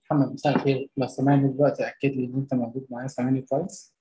محمد مساء الخير لو سامعني دلوقتي أكد لي إن أنت موجود معايا سامعني كويس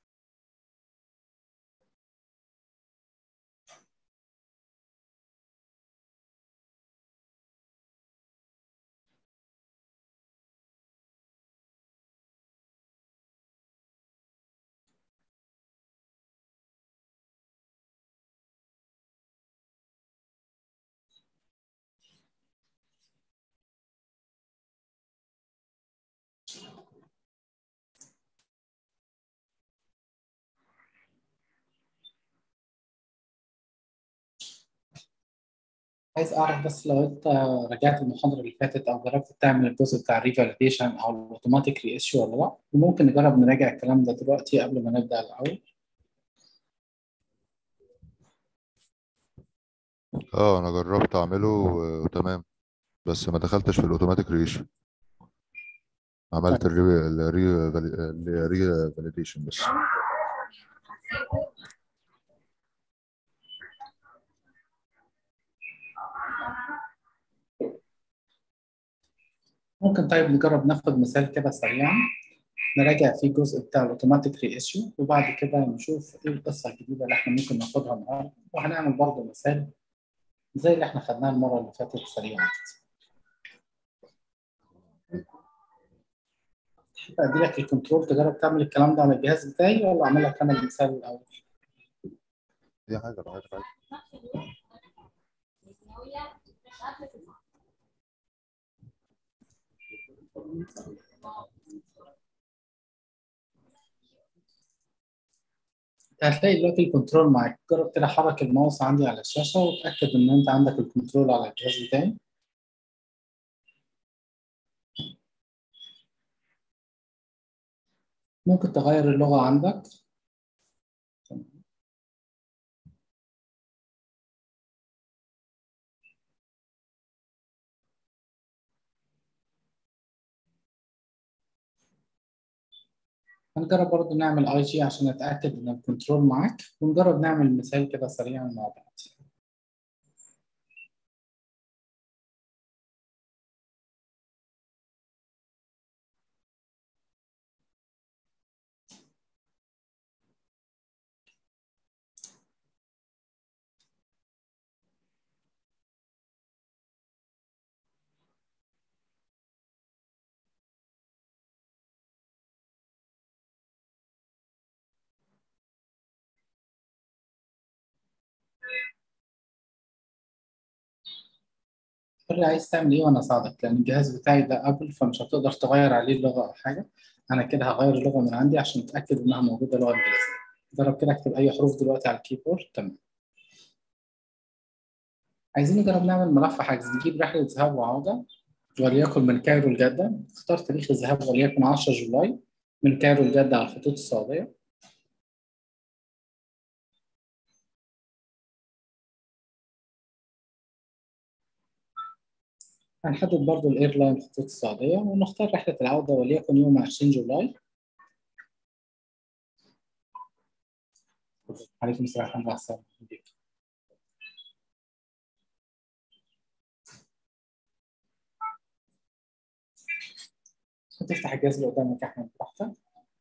عايز أعرف بس لو أنت رجعت المحاضرة اللي فاتت أو جربت تعمل الجزء بتاع الريفاليديشن أو الأوتوماتيك ري إيشيو ولا لأ وممكن نجرب نراجع الكلام ده دلوقتي قبل ما نبدأ الأول اه انا جربت اعمله و- وتمام بس ما دخلتش في الاوتوماتيك ريش عملت طيب الري الري الري فاليديشن بس ممكن طيب نجرب ناخد مثال كده سريعا نراجع فيه الجزء بتاع الأوتوماتيك ري إيشيو وبعد كده نشوف إيه القصة الجديدة اللي إحنا ممكن ناخدها النهاردة وهنعمل برضه مثال زي اللي إحنا خدناه المرة اللي فاتت سريعا كده. تحب أدي لك الكنترول تجرب تعمل الكلام ده على الجهاز بتاعي ولا أعمل لك أنا المثال الأول؟ دي حاجه لو عايز- عايز. هتلاقي دلوقتي الكنترول معاك جرب كده حرك الماوس عندي على الشاشة وتأكد إن أنت عندك الكنترول على الجهاز بتاعي ممكن تغير اللغة عندك هنجرب برضه نعمل اي جي عشان نتأكد إن الكنترول معاك ونجرب نعمل مثال كده سريعا مع بعض قول لي عايز تعمل إيه وأنا أساعدك لأن الجهاز بتاعي ده أبل فمش هتقدر تغير عليه اللغة أو حاجة أنا كده هغير اللغة من عندي عشان أتأكد إنها موجودة لغة إنجليزية جرب كده أكتب أي حروف دلوقتي على الكيبورد تمام عايزين نجرب نعمل ملف حجز نجيب رحلة ذهاب وعودة وليكن من كايرو لجدة اختار تاريخ الذهاب وليكن 10 جولاي من كايرو لجدة على الخطوط السعودية هنحدد برضو الايرلاين خطوط السعودية ونختار رحلة العودة وليكن يوم 20 جولاي عليكم السلام ورحمة الله وبركاته هتفتح الجهاز اللي قدامك يا أحمد براحتك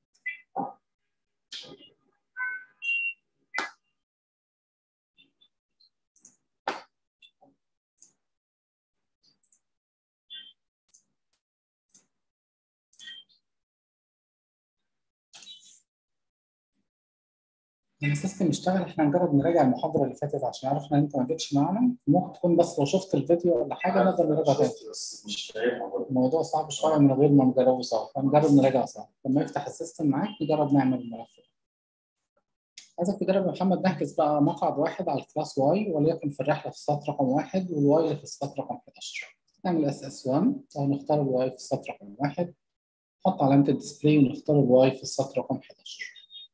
لما السيستم يشتغل احنا هنجرب نراجع المحاضرة اللي فاتت عشان عرفنا ان انت ما جيتش معانا ممكن تكون بس لو شفت الفيديو ولا حاجة نقدر نراجع تاني مش فاهم برضه. الموضوع صعب شوية من غير ما نجربه سوا فنجرب نراجع سوا لما يفتح السيستم معاك نجرب نعمل الملف ده. عايزك تجرب يا محمد نحجز بقى مقعد واحد على الكلاس واي وليكن في الرحلة في السطر رقم واحد والواي اللي في السطر رقم 11 نعمل اس اس 1 او نختار الواي في السطر رقم واحد نحط علامة الديسبلاي ونختار الواي في السطر رقم 11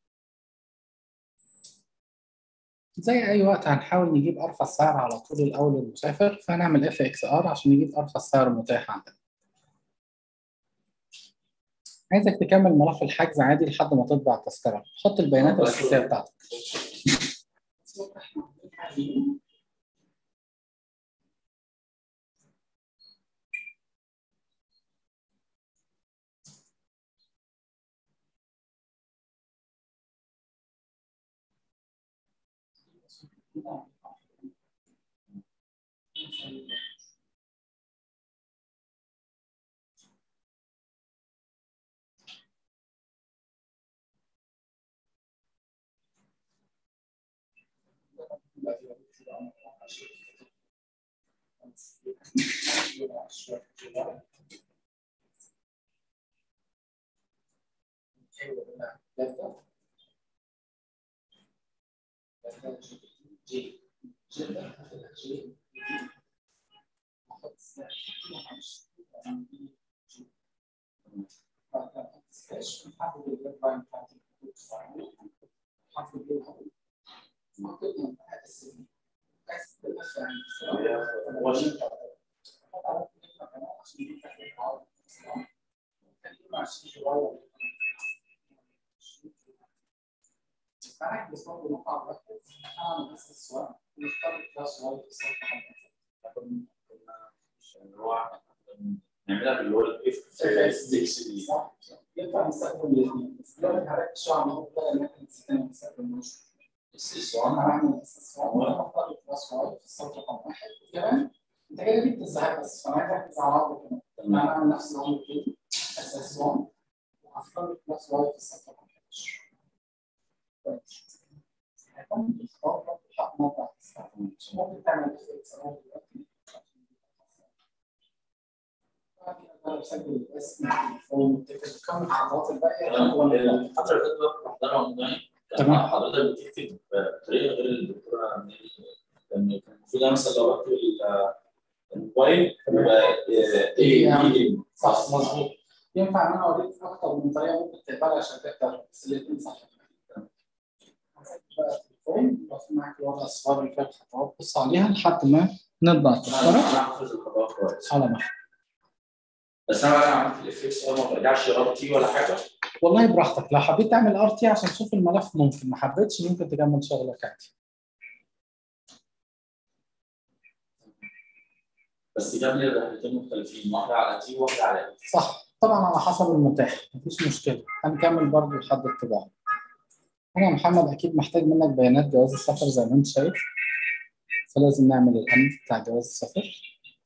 زي اي وقت هنحاول نجيب ارخص سعر على طول الاول للمسافر فهنعمل اف اكس ار عشان نجيب ارخص سعر متاح عندنا عايزك تكمل ملف الحجز عادي لحد ما تطبع التذكره حط البيانات الاساسيه بتاعتك فنحجز برضه مقعد واحد اعمل بس السؤال ونختار كلاس واي في الصفحه اللي هو نعملها باللي هو الاف 6 دي صح ينفع نستخدم الاثنين بس دلوقتي هركز شويه على الموضوع ده ان احنا نستخدم نستخدم اس اس 1 انا هعمل اس 1 وانا هختار كلاس واي في السطر رقم واحد كمان انت كده جبت الزهايمر بس فانا عايز اركز على العرض كمان انا هعمل نفس العمر كده اس اس 1 وهختار كلاس واي في السطر رقم 11 كويس هيكون تختار حق موقع ممكن تعمل اختيارات دلوقتي انا بسجل الاسم التليفون كم الخطوات الباقيه الفترة اللي فاتت بحضرها اونلاين تمام. حضرتك بتكتب بطريقه غير الدكتوره أمير. كان كان المفروض انا مثلا لو بكتب ال- الموبايل يبقى ايه ايه صح مظبوط ينفع ان انا اوريك اكتر من طريقه ممكن تقبلها عشان تقدر بس الاثنين صح هسجل بقى التليفون لو في معاك الوضع الصغير اللي فيها الخطوات بص عليها لحد ما نطبع التذكره انا حافظ الخطوات كويس على ما بس انا بقى عملت الاف اكس ما برجعش رابطي ولا حاجه والله براحتك لو حبيت تعمل ار تي عشان تشوف الملف ممكن ما حبيتش ممكن تكمل شغلك عادي بس جاب لي رحلتين مختلفين واحده على تي وواحده على اف صح طبعا على حسب المتاح مفيش مشكله هنكمل برضه لحد الطباعه انا يا محمد اكيد محتاج منك بيانات جواز السفر زي ما انت شايف فلازم نعمل الامن بتاع جواز السفر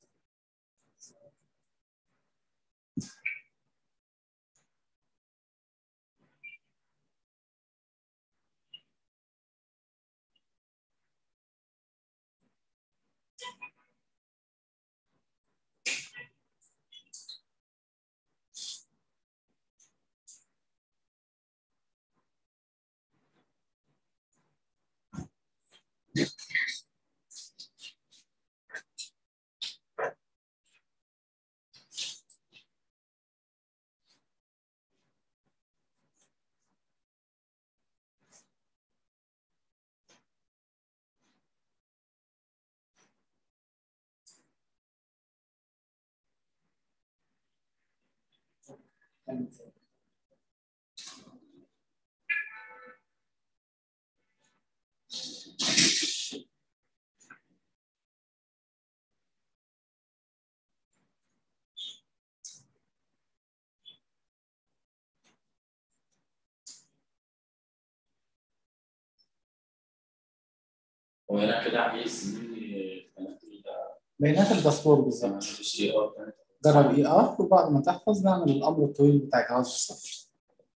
وهنا كده عايز مني بيانات الباسبور بالظبط مش ايه اه جرب اي ار وبعد ما تحفظ نعمل الامر الطويل بتاع جواز السفر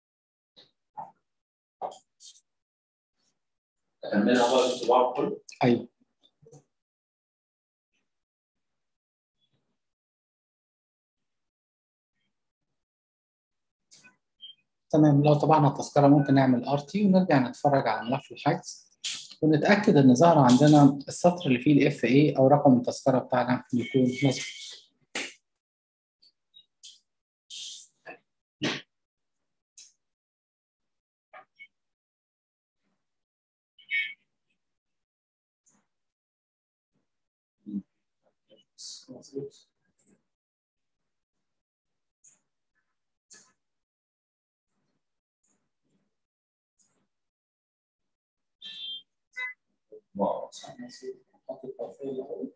اكملها بقى بالطباعه كله ايوه تمام لو طبعنا التذكره ممكن نعمل ار تي ونرجع نتفرج على ملف الحجز ونتاكد ان ظهر عندنا السطر اللي فيه الاف اي او رقم التذكره بتاعنا يكون مظبوط مظبوط واو مظبوط نحط التوفيق الاول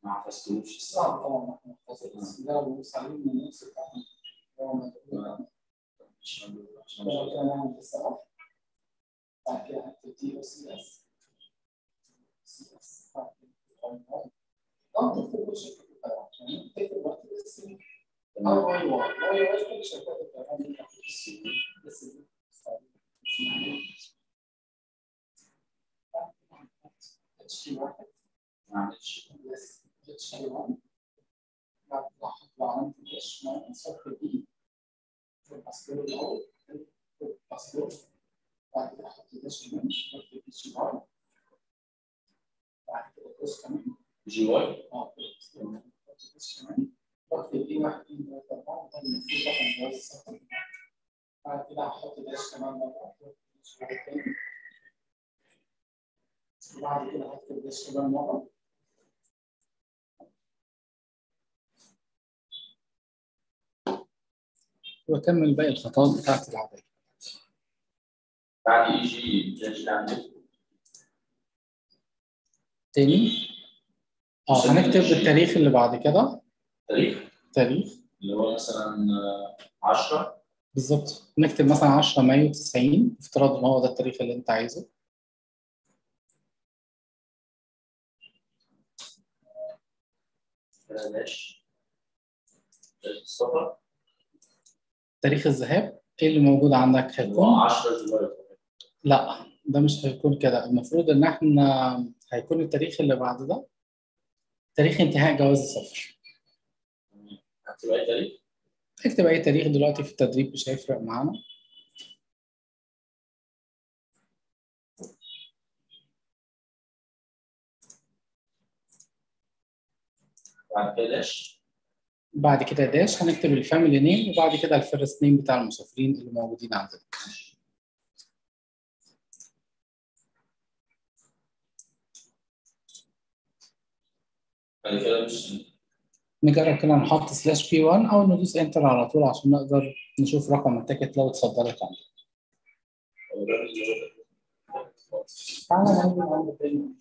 ما حفظتوش صعب طبعا احنا نحفظه بس ده لو بص عليه من نفس الفهم هو ما تقول مش موجود مش لو موجود كده نعمل السبب بعد كده هكتب تي او سي اس سي اس بعد كده اه تكتب كل شركه طبعا يعني تكتب وقت بس تمام. او اي واي اي واي كل شركات الطيران دي بتاخد السي بس اتش تي واحد ما عملتش بس اتش تي 1 بعد كده احط علامه الاتش ماينس صفر بي في الباسبور الاول في الباسبور بعد كده احط الاتش كمان واكتب اتش واي بعد كده قوس كمان جي واي اه احط اتش كمان واكتب ايه واحد اثنين ثلاثه اربعه وده المفروض رقم جواز السفر بعد كده هحط الاتش كمان مره اتش واي تاني وبعد كده هكتب الاتش كمان مره واكمل باقي الخطوات بتاعت العمليه بعد اي جي جي نعمل تاني اه هنكتب التاريخ اللي بعد كده تاريخ تاريخ اللي هو مثلا 10 بالظبط نكتب مثلا 10 مايو 90 افتراض ان هو ده التاريخ اللي انت عايزه كده داش داش السفر تاريخ الذهاب ايه اللي موجود عندك اللي هو هيكون 10 جولاي لا ده مش هيكون كده المفروض ان احنا هيكون التاريخ اللي بعد ده تاريخ انتهاء جواز السفر هكتب اي تاريخ اكتب اي تاريخ دلوقتي في التدريب مش هيفرق معانا بعد كده داش بعد كده داش هنكتب الفاميلي نيم وبعد كده الفيرست نيم بتاع المسافرين اللي موجودين عندنا بعد كده مش نجرب كده نحط سلاش بي 1 او ندوس انتر على طول عشان نقدر نشوف رقم التيكت لو اتصدرت عندنا هو ده اللي هو تعالى نعمل عند تاني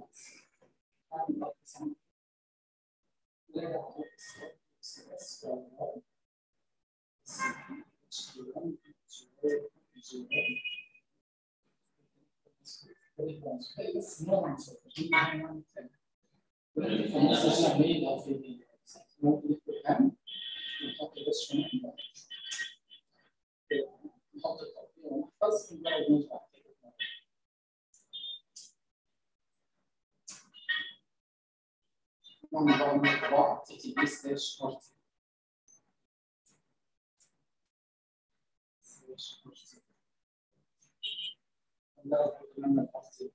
ممكن نكتب هم نحط بس كمان نحط التوقيع ونحفظ ونجرب نطبع نعمل بقى الطباعة تي تي بي سلاش بارتي سلاش بارتي نجرب نعمل بارتي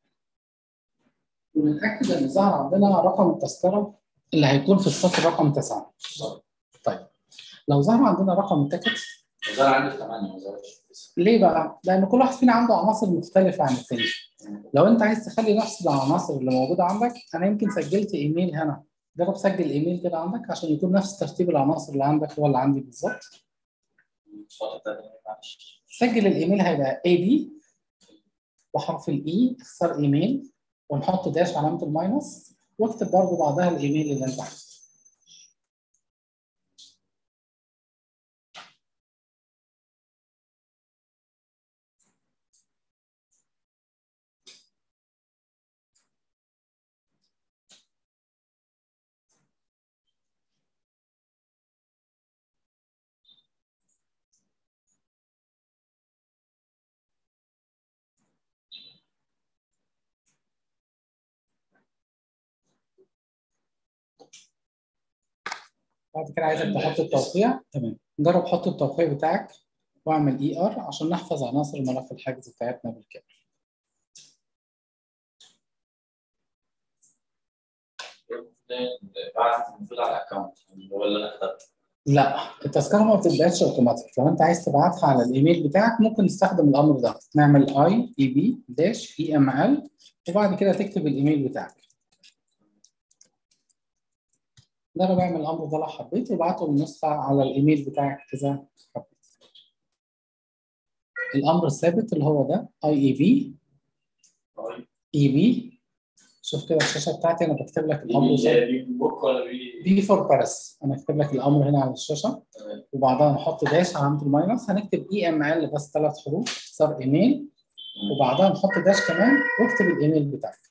ونتأكد إن ظهر عندنا رقم التذكرة اللي هيكون في السطر رقم تسعة. طيب لو ظهر عندنا رقم التيكت ظهر عندي في 8 ما ظهرش في 9 ليه بقى؟ لأن كل واحد فينا عنده عناصر مختلفة عن التاني. لو أنت عايز تخلي نفس العناصر اللي موجودة عندك أنا يمكن سجلت إيميل هنا. جرب سجل إيميل كده عندك عشان يكون نفس ترتيب العناصر اللي عندك هو اللي عندي بالظبط. الخطوة التانية معلش سجل الإيميل هيبقى اي بي وحرف الإي اخسر إيميل ونحط داش علامة الماينس واكتب برضه بعدها الإيميل اللي أنت عايزه. بعد كده عايزك تحط التوقيع تمام جرب حط التوقيع بتاعك واعمل اي ار عشان نحفظ عناصر ملف الحجز بتاعتنا بالكامل بعت المفروض على الاكونت اللي هو اللي انا كتبته لا التذكره ما بتتبعتش اوتوماتيك لو انت عايز تبعتها على الايميل بتاعك ممكن نستخدم الامر ده نعمل اي اي بي داش اي ام ال وبعد كده تكتب الايميل بتاعك جرب اعمل الامر ده لو حبيت وابعته النسخه على الايميل بتاعك اذا حبيت الامر الثابت اللي هو ده اي اي بي طيب اي بي شوف كده الشاشه بتاعتي انا بكتب لك الامر قصاد- بي بوك ولا بي بي فور باريس انا اكتب لك الامر هنا على الشاشه تمام. وبعدها نحط داش علامه الماينس هنكتب اي ام ال بس ثلاث حروف اختصار ايميل وبعدها نحط داش كمان واكتب الايميل بتاعك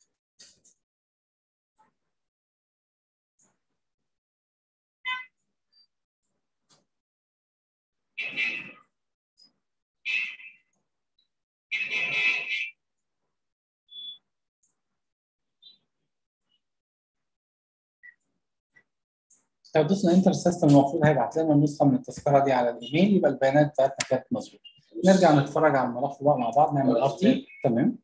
لو دوسنا انتر سيستم المفروض هيبعت لنا النسخه من التذكره دي على الايميل يبقى البيانات بتاعتنا كانت مظبوطه نرجع نتفرج على الملف بقى مع بعض نعمل ار تي تمام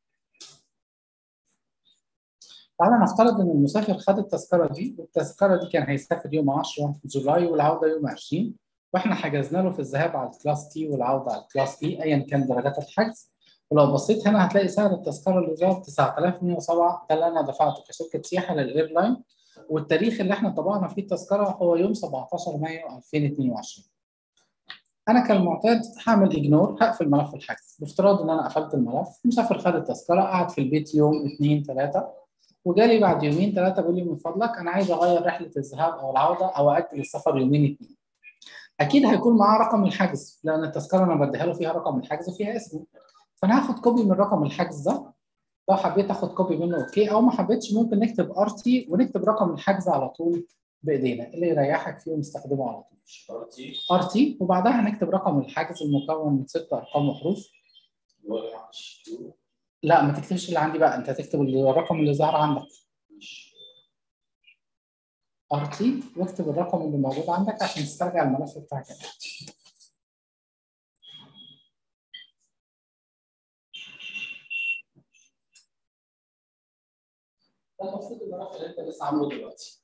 تعالى نفترض ان المسافر خد التذكره دي والتذكره دي كان هيسافر يوم 10 جولاي والعوده يوم 20 واحنا حجزنا له في الذهاب على الكلاس تي والعوده على الكلاس اي ايا كان درجات الحجز ولو بصيت هنا هتلاقي سعر التذكره اللي جاب 9107 ده اللي انا دفعته كشركه سياحه للايرلاين والتاريخ اللي احنا طبعنا فيه التذكره هو يوم 17 مايو 2022 انا كالمعتاد هعمل اجنور هقفل ملف الحجز بافتراض ان انا قفلت الملف مسافر خد التذكره قعد في البيت يوم اثنين ثلاثه وجالي بعد يومين ثلاثه بيقول لي من فضلك انا عايز اغير رحله الذهاب او العوده او اجل السفر يومين اثنين اكيد هيكون معاه رقم الحجز لان التذكره انا بديها له فيها رقم الحجز وفيها اسمه فانا هاخد كوبي من رقم الحجز ده لو حبيت اخد كوبي منه اوكي او ما حبيتش ممكن نكتب ار تي ونكتب رقم الحجز على طول بايدينا اللي يريحك فيه ونستخدمه على طول شرطي ار تي وبعدها هنكتب رقم الحجز المكون من ست ارقام وحروف لا ما تكتبش اللي عندي بقى انت هتكتب الرقم اللي ظهر عندك ار تي واكتب الرقم اللي موجود عندك عشان تسترجع الملف بتاعك ده المفروض الملف اللي انت لسه عامله دلوقتي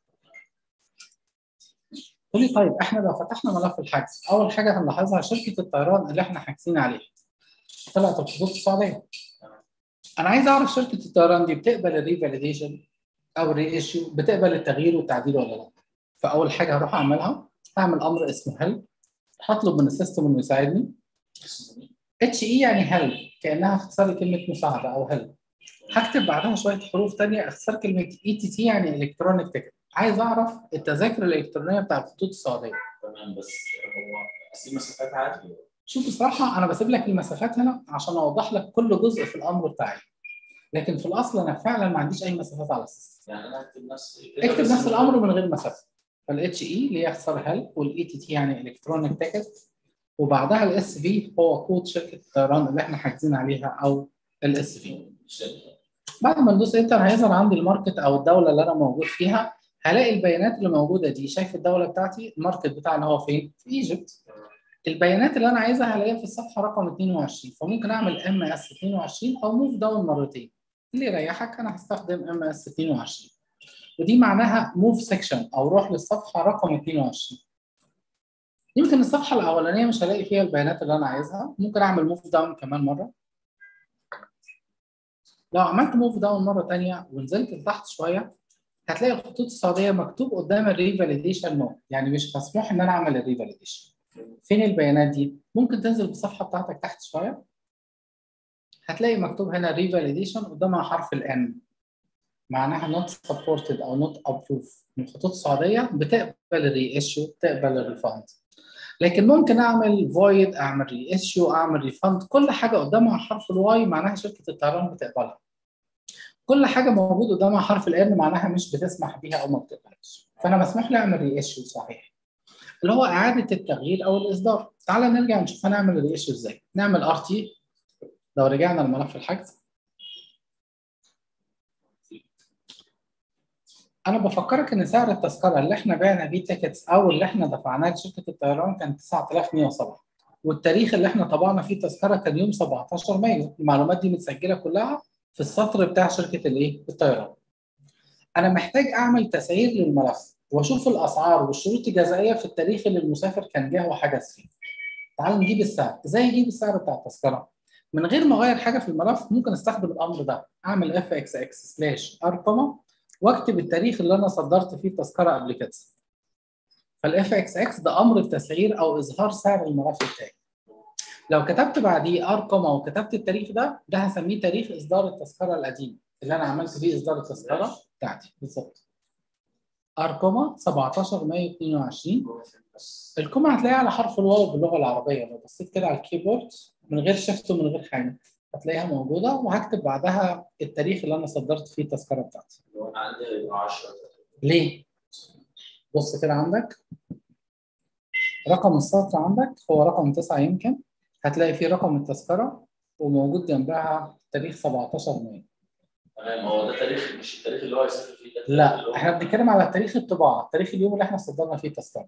تقول لي طيب احنا لو فتحنا ملف الحجز اول حاجه هنلاحظها شركه الطيران اللي احنا حاجزين عليها طلعت الخطوط السعوديه انا عايز اعرف شركه الطيران دي بتقبل الريفاليديشن او الري ايشيو بتقبل التغيير والتعديل ولا لا فاول حاجه هروح اعملها هعمل امر اسمه هل هطلب من السيستم انه يساعدني اتش اي يعني هل كانها اختصار لكلمه مساعده او هل هكتب بعدها شويه حروف ثانيه اختصار كلمه اي تي تي يعني الكترونيك تيكت عايز اعرف التذاكر الالكترونيه بتاعت الخطوط السعوديه تمام بس هو اسيب مسافات عادي شوف بصراحه انا بسيب لك المسافات هنا عشان اوضح لك كل جزء في الامر بتاعي لكن في الاصل انا فعلا ما عنديش اي مسافات على السيستم يعني انا اكتب نفس اكتب نفس الامر من غير مسافه فالاتش اي اللي هي اختصار هل والاي تي تي يعني الكترونيك تيكت وبعدها الاس في هو كود شركه الطيران اللي احنا حاجزين عليها او الاس في بعد ما ندوس انتر هيظهر عندي الماركت او الدوله اللي انا موجود فيها هلاقي البيانات اللي موجوده دي شايف الدوله بتاعتي الماركت بتاعنا هو فين؟ في ايجيبت البيانات اللي انا عايزها هلاقيها في الصفحه رقم 22 فممكن اعمل ام اس 22 او موف داون مرتين اللي يريحك انا هستخدم ام اس 22 ودي معناها موف سيكشن او روح للصفحه رقم 22 يمكن الصفحه الاولانيه مش هلاقي فيها البيانات اللي انا عايزها ممكن اعمل موف داون كمان مره لو عملت موف داون مره ثانيه ونزلت لتحت شويه هتلاقي الخطوط السعوديه مكتوب قدام الريفاليديشن نو يعني مش مسموح ان انا اعمل الريفاليديشن فين البيانات دي؟ ممكن تنزل بالصفحه بتاعتك تحت شويه هتلاقي مكتوب هنا ريفاليديشن قدامها حرف الان معناها not supported او not approved من الخطوط السعوديه بتقبل الري ايشيو بتقبل الريفاند لكن ممكن اعمل فويد اعمل ري ايشيو اعمل ريفاند كل حاجه قدامها حرف الواي معناها شركه الطيران بتقبلها كل حاجه موجود قدامها حرف الان معناها مش بتسمح بيها او ما بتقبلهاش فانا مسموح لي اعمل ري ايشيو صحيح اللي هو اعاده التغيير او الاصدار تعال نرجع نشوف هنعمل الري ايشيو ازاي نعمل ار تي لو رجعنا لملف الحجز انا بفكرك ان سعر التذكره اللي احنا بعنا بيه تيكتس او اللي احنا دفعناه لشركه الطيران كان 9107 والتاريخ اللي احنا طبعنا فيه التذكره كان يوم 17 مايو المعلومات دي متسجله كلها في السطر بتاع شركه الايه الطيران انا محتاج اعمل تسعير للملف واشوف الاسعار والشروط الجزائيه في التاريخ اللي المسافر كان جه وحجز فيه تعال نجيب السعر ازاي اجيب السعر بتاع التذكره من غير ما اغير حاجه في الملف ممكن استخدم الامر ده اعمل اف اكس اكس سلاش ارقمه واكتب التاريخ اللي انا صدرت فيه التذكره قبل كده فالاف اكس اكس ده امر التسعير او اظهار سعر الملف بتاعي لو كتبت بعديه ارقمه وكتبت التاريخ ده ده هسميه تاريخ اصدار التذكره القديمه اللي انا عملت فيه اصدار التذكره بتاعتي بالظبط ارقامها 17 مايو 22 الكومة هتلاقيها على حرف الواو باللغه العربيه لو بصيت كده على الكيبورد من غير شيفت ومن غير حاجه هتلاقيها موجوده وهكتب بعدها التاريخ اللي انا صدرت فيه التذكره بتاعتي لو انا عندي 10 ليه؟ بص كده عندك رقم السطر عندك هو رقم 9 يمكن هتلاقي فيه رقم التذكره وموجود جنبها تاريخ 17 مايو تمام هو ده تاريخ مش التاريخ اللي هو يسافر فيه ده التاريخ اللي لا هو- احنا بنتكلم على تاريخ الطباعه تاريخ اليوم اللي احنا صدرنا فيه التذكره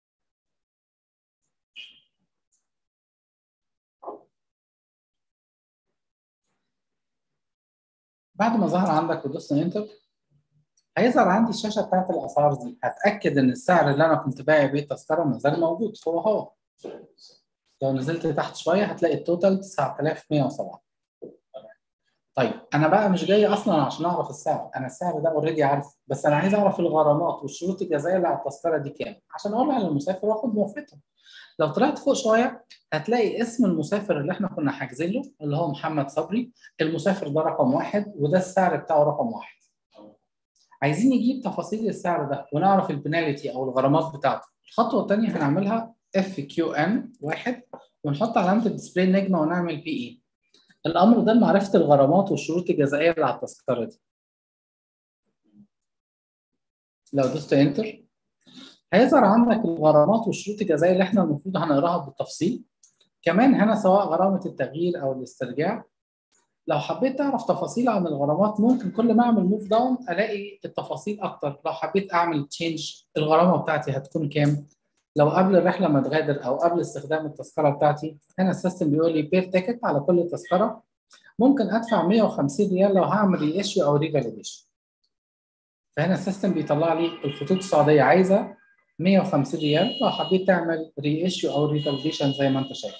بعد ما ظهر عندك ودوسنا انتر هيظهر عندي الشاشه بتاعت الاسعار دي هتاكد ان السعر اللي انا كنت بايع بيه التذكره ما زال موجود هو هو لو نزلت تحت شويه هتلاقي التوتال 9107 طيب انا بقى مش جاي اصلا عشان اعرف السعر انا السعر ده اوريدي عارفه بس انا عايز اعرف الغرامات والشروط الجزائيه اللي على التذكره دي كام عشان اقولها للمسافر واخد موافقته لو طلعت فوق شويه هتلاقي اسم المسافر اللي احنا كنا حاجزين له اللي هو محمد صبري المسافر ده رقم واحد وده السعر بتاعه رقم واحد عايزين نجيب تفاصيل السعر ده ونعرف البنالتي او الغرامات بتاعته الخطوه الثانيه هنعملها اف كيو ان واحد ونحط علامه الديسبلاي نجمه ونعمل بي اي الامر ده لمعرفه الغرامات والشروط الجزائيه اللي على التذكره دي لو دوست انتر هيظهر عندك الغرامات والشروط الجزائيه اللي احنا المفروض هنقراها بالتفصيل كمان هنا سواء غرامه التغيير او الاسترجاع لو حبيت تعرف تفاصيل عن الغرامات ممكن كل ما اعمل موف داون الاقي التفاصيل اكتر لو حبيت اعمل تشينج الغرامه بتاعتي هتكون كام لو قبل الرحله ما تغادر او قبل استخدام التذكره بتاعتي هنا السيستم بيقول لي بير تيكت على كل تذكره ممكن ادفع 150 ريال لو هعمل ري ايشيو او ريفاليديشن فهنا السيستم بيطلع لي الخطوط السعوديه عايزه 150 ريال لو حبيت تعمل ري ايشيو او ريفاليديشن زي ما انت شايف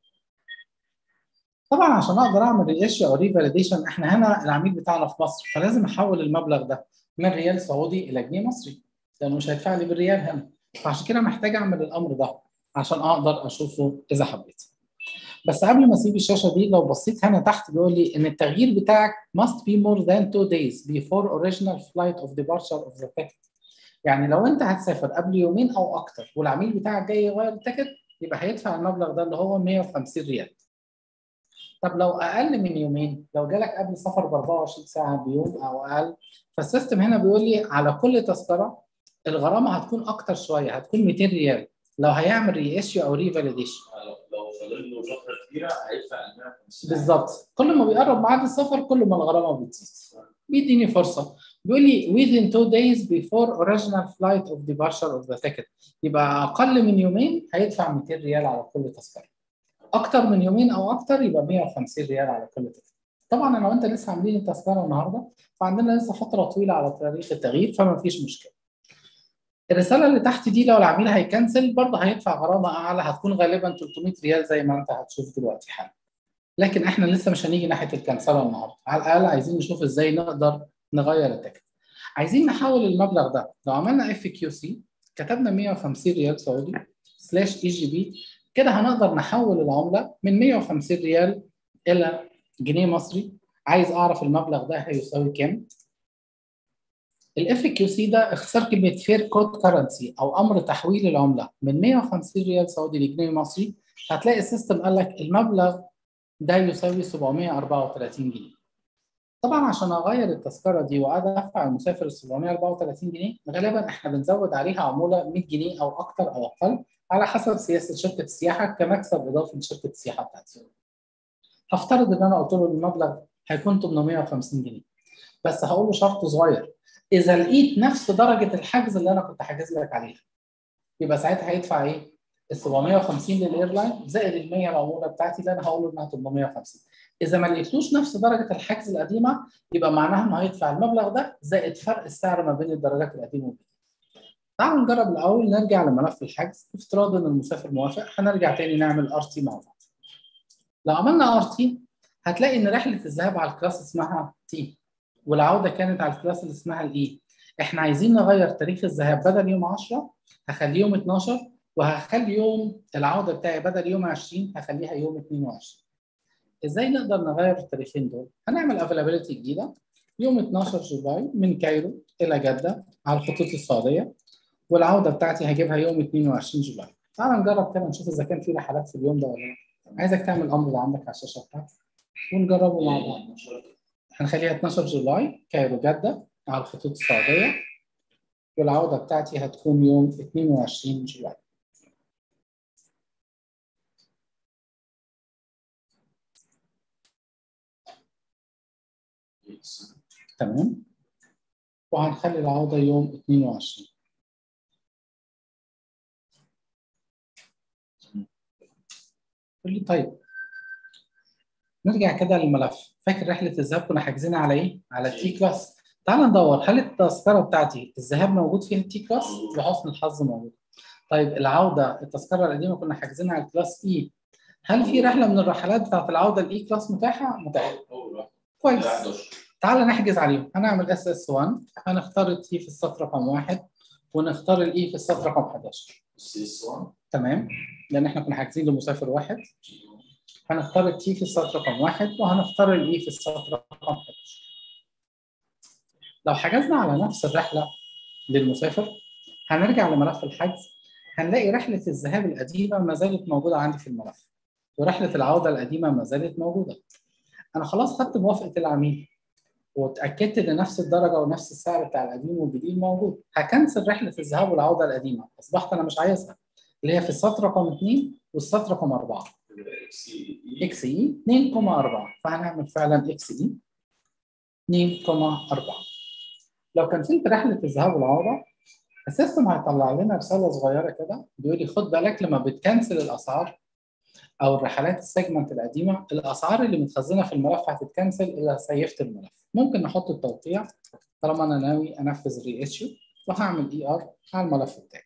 طبعا عشان اقدر اعمل ري ايشيو او ريفاليديشن احنا هنا العميل بتاعنا في مصر فلازم احول المبلغ ده من ريال سعودي الى جنيه مصري لانه مش هيدفع لي بالريال هنا فعشان كده محتاج اعمل الامر ده عشان اقدر اشوفه اذا حبيت بس قبل ما اسيب الشاشه دي لو بصيت هنا تحت بيقول لي ان التغيير بتاعك must be more than two days before original flight of departure of the ticket يعني لو انت هتسافر قبل يومين او اكتر والعميل بتاعك جاي يغير التيكت يبقى هيدفع المبلغ ده اللي هو 150 ريال طب لو اقل من يومين لو جالك قبل السفر ب 24 ساعه بيوم او اقل فالسيستم هنا بيقول لي على كل تذكره الغرامه هتكون اكتر شويه هتكون 200 ريال لو هيعمل ري ايشيو او ريفاليديشن لو لو فاضل له فتره كبيره هيدفع ال 150 بالظبط كل ما بيقرب ميعاد السفر كل ما الغرامه بتزيد بيديني فرصه بيقول لي within two days before original flight of departure of the ticket يبقى اقل من يومين هيدفع 200 ريال على كل تذكره اكتر من يومين او اكتر يبقى 150 ريال على كل تذكره طبعا انا وانت لسه عاملين التذكره النهارده فعندنا لسه فتره طويله على تاريخ التغيير فما فيش مشكله الرساله اللي تحت دي لو العميل هيكنسل برضه هيدفع غرامه اعلى هتكون غالبا 300 ريال زي ما انت هتشوف دلوقتي حالا لكن احنا لسه مش هنيجي ناحيه الكنسله النهارده على الاقل عايزين نشوف ازاي نقدر نغير التيكت عايزين نحول المبلغ ده لو عملنا اف كيو سي كتبنا 150 ريال سعودي سلاش اي جي بي كده هنقدر نحول العمله من 150 ريال الى جنيه مصري عايز اعرف المبلغ ده هيساوي كام الاف كيو سي ده اختصار كلمه فير كود كرنسي او امر تحويل العمله من 150 ريال سعودي لجنيه مصري هتلاقي السيستم قال لك المبلغ ده يساوي 734 جنيه طبعا عشان اغير التذكره دي وادفع المسافر ال 734 جنيه غالبا احنا بنزود عليها عموله 100 جنيه او اكتر او اقل على حسب سياسه شركه السياحه كمكسب اضافي لشركه السياحه بتاعتي. هفترض ان انا قلت له المبلغ هيكون 850 جنيه بس هقول له شرط صغير اذا لقيت نفس درجه الحجز اللي انا كنت حاجز لك عليها يبقى ساعتها هيدفع ايه؟ ال 750 للايرلاين زائد ال 100 العموله بتاعتي اللي انا هقول له انها 850 اذا ما لقيتلوش نفس درجه الحجز القديمه يبقى معناها انه هيدفع المبلغ ده زائد فرق السعر ما بين الدرجات القديمه والجديده. تعالوا نجرب الاول نرجع لملف الحجز افتراض ان المسافر موافق هنرجع تاني نعمل ار تي مع بعض. لو عملنا ار تي هتلاقي ان رحله الذهاب على الكلاس اسمها تي والعوده كانت على الكلاس اللي اسمها الاي. احنا عايزين نغير تاريخ الذهاب بدل يوم 10 هخليه يوم 12 وهخلي يوم العوده بتاعي بدل يوم 20 هخليها يوم 22. ازاي نقدر نغير التاريخين دول؟ هنعمل افيلابيلتي جديده يوم 12 جولاي من كايرو الى جده على الخطوط السعوديه والعوده بتاعتي هجيبها يوم 22 جولاي تعال نجرب كده نشوف اذا كان في رحلات في اليوم ده ولا لا عايزك تعمل الامر ده عندك على الشاشه بتاعتك ونجربه مع بعض هنخليها 12 جولاي كايرو جده على الخطوط السعوديه والعوده بتاعتي هتكون يوم 22 جولاي تمام وهنخلي العودة يوم 22 قول لي طيب نرجع كده للملف فاكر رحلة الذهاب كنا حاجزينها على ايه؟ على التي كلاس تعال ندور هل التذكرة بتاعتي الذهاب موجود فيها التي كلاس؟ لحسن الحظ موجود طيب العودة التذكرة القديمة كنا حاجزينها على الكلاس اي هل في رحلة من الرحلات بتاعت العودة الاي كلاس متاحة؟ متاحة كويس تعال نحجز عليهم هنعمل اس اس 1 هنختار التي في السطر رقم واحد ونختار الاي في السطر رقم 11 تمام لان احنا كنا حاجزين لمسافر واحد هنختار التي في السطر رقم واحد وهنختار الاي في السطر رقم 11 لو حجزنا على نفس الرحله للمسافر هنرجع لملف الحجز هنلاقي رحله الذهاب القديمه ما زالت موجوده عندي في الملف ورحله العوده القديمه ما زالت موجوده انا خلاص خدت موافقه العميل واتاكدت ان نفس الدرجه ونفس السعر بتاع القديم والجديد موجود هكنسل رحله الذهاب والعوده القديمه اصبحت انا مش عايزها اللي هي في السطر رقم 2 والسطر رقم 4 اكس اي 2.4 فهنعمل فعلا اكس اي 2.4 لو كنسلت رحله الذهاب والعوده السيستم هيطلع لنا رساله صغيره كده بيقول لي خد بالك لما بتكنسل الاسعار او الرحلات السيجمنت القديمه الاسعار اللي متخزنه في الملف هتتكنسل اذا سيفت الملف ممكن نحط التوقيع طالما انا ناوي انفذ ري ايشيو وهعمل اي ار على الملف بتاعي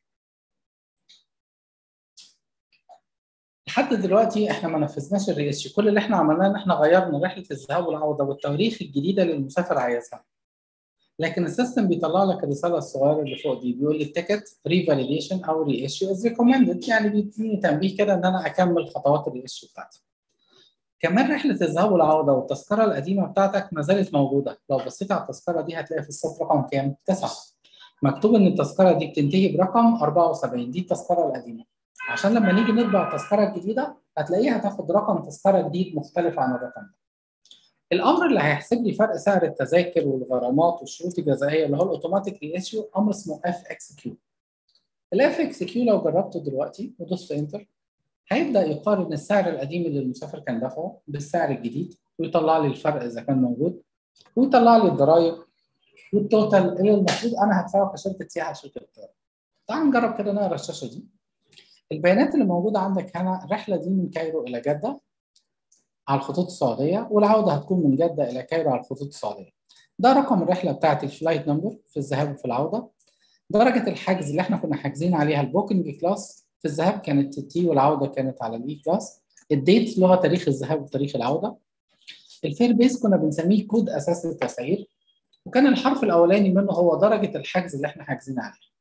لحد دلوقتي احنا ما نفذناش الري ايشيو كل اللي احنا عملناه ان احنا غيرنا رحله الذهاب والعوده والتواريخ الجديده اللي المسافر عايزها لكن السيستم بيطلع لك الرساله الصغيره اللي فوق دي بيقول لي التيكت ري فاليديشن او ري ايشيو از ريكومندد يعني بيديني تنبيه كده ان انا اكمل خطوات الري ايشيو بتاعتي. كمان رحله الذهاب والعوده والتذكره القديمه بتاعتك ما زالت موجوده، لو بصيت على التذكره دي هتلاقي في السطر رقم كام؟ 9 مكتوب ان التذكره دي بتنتهي برقم 74 دي التذكره القديمه. عشان لما نيجي نطبع التذكره الجديده هتلاقيها تاخد رقم تذكره جديد مختلف عن الرقم ده. الامر اللي هيحسب لي فرق سعر التذاكر والغرامات والشروط الجزائيه اللي هو الاوتوماتيك ريشيو امر اسمه اف اكس كيو الاف اكس كيو لو جربته دلوقتي ودوست انتر هيبدا يقارن السعر القديم اللي المسافر كان دافعه بالسعر الجديد ويطلع لي الفرق اذا كان موجود ويطلع لي الضرايب والتوتال اللي المفروض انا هدفعه كشركه سياحه شركه طيران تعال نجرب كده نقرا الشاشه دي البيانات اللي موجوده عندك هنا الرحله دي من كايرو الى جده على الخطوط السعوديه والعوده هتكون من جده الى كايرو على الخطوط السعوديه. ده رقم الرحله بتاعت الفلايت نمبر في الذهاب وفي العوده. درجه الحجز اللي احنا كنا حاجزين عليها البوكينج كلاس في الذهاب كانت التي والعوده كانت على الاي كلاس. الديت اللي هو تاريخ الذهاب وتاريخ العوده. الفير بيس كنا بنسميه كود اساس التسعير وكان الحرف الاولاني منه هو درجه الحجز اللي احنا حاجزين عليها.